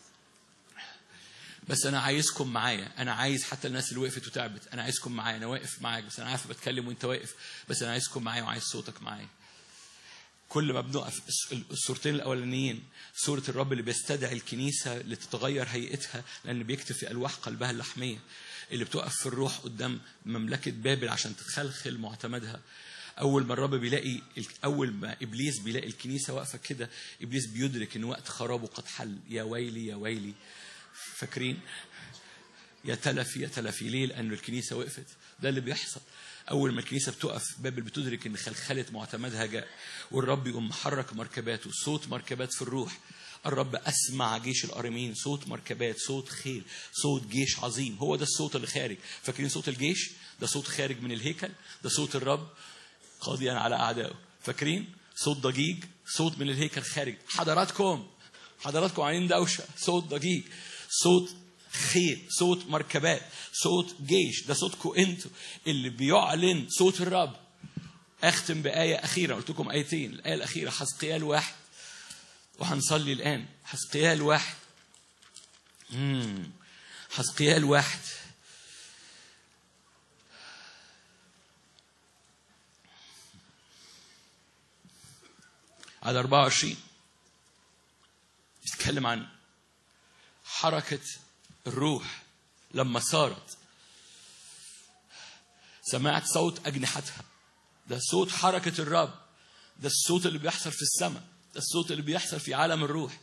بس انا عايزكم معايا انا عايز حتى الناس اللي وقفت وتعبت انا عايزكم معايا انا واقف معاك بس انا عارف بتكلم وانت واقف بس انا عايزكم معايا وعايز صوتك معايا كل ما بنقف الصورتين الاولانيين صوره الرب اللي بيستدعي الكنيسه لتتغير هيئتها لان بيكتب في الواح قلبها اللحميه اللي بتقف في الروح قدام مملكه بابل عشان تتخلخل معتمدها اول ما الرب بيلاقي اول ما ابليس بيلاقي الكنيسه واقفه كده ابليس بيدرك ان وقت خرابه قد حل يا ويلي يا ويلي فاكرين يا تلفي يا تلفي ليه لأن الكنيسة وقفت ده اللي بيحصل أول ما الكنيسة بتقف بابل بتدرك إن خلخلة معتمدها جاء والرب يقوم محرك مركباته صوت مركبات في الروح الرب أسمع جيش الأرمين صوت مركبات صوت خيل صوت جيش عظيم هو ده الصوت اللي خارج فاكرين صوت الجيش ده صوت خارج من الهيكل ده صوت الرب قاضيا على أعدائه فاكرين صوت ضجيج صوت من الهيكل خارج حضراتكم حضراتكم عاملين دوشة صوت ضجيج صوت خيل صوت مركبات صوت جيش ده صوتكم انتوا اللي بيعلن صوت الرب اختم بآية أخيرة قلت لكم آيتين الآية الأخيرة حسقيال واحد وهنصلي الآن حسقيال واحد مم. حسقيال واحد على 24 بيتكلم عن حركة الروح لما صارت سمعت صوت أجنحتها ده صوت حركة الرب ده الصوت اللي بيحصل في السماء ده الصوت اللي بيحصل في عالم الروح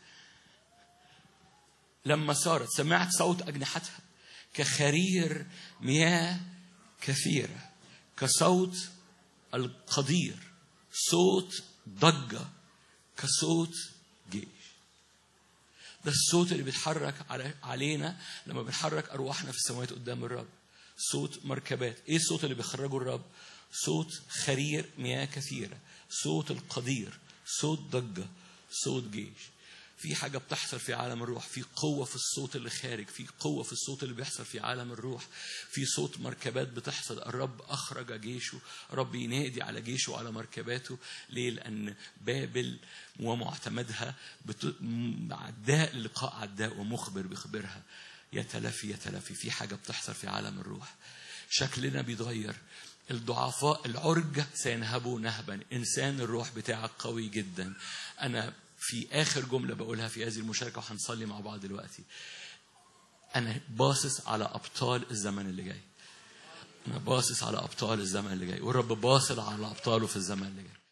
لما صارت سمعت صوت أجنحتها كخرير مياه كثيرة كصوت القدير صوت ضجة كصوت جيش ده الصوت اللي بيتحرك على علينا لما بنحرك ارواحنا في السماوات قدام الرب صوت مركبات ايه الصوت اللي بيخرجه الرب صوت خرير مياه كثيره صوت القدير صوت ضجه صوت جيش في حاجة بتحصل في عالم الروح في قوة في الصوت اللي خارج في قوة في الصوت اللي بيحصل في عالم الروح في صوت مركبات بتحصل الرب أخرج جيشه الرب ينادي على جيشه وعلى مركباته ليه لأن بابل ومعتمدها بت... عداء للقاء عداء ومخبر بيخبرها يا تلفي يا تلفي في حاجة بتحصل في عالم الروح شكلنا بيتغير الضعفاء العرج سينهبوا نهبا إنسان الروح بتاعك قوي جدا أنا في آخر جملة بقولها في هذه المشاركة وهنصلي مع بعض دلوقتي أنا باصص على أبطال الزمن اللي جاي أنا باصص على أبطال الزمن اللي جاي والرب باصل على أبطاله في الزمن اللي جاي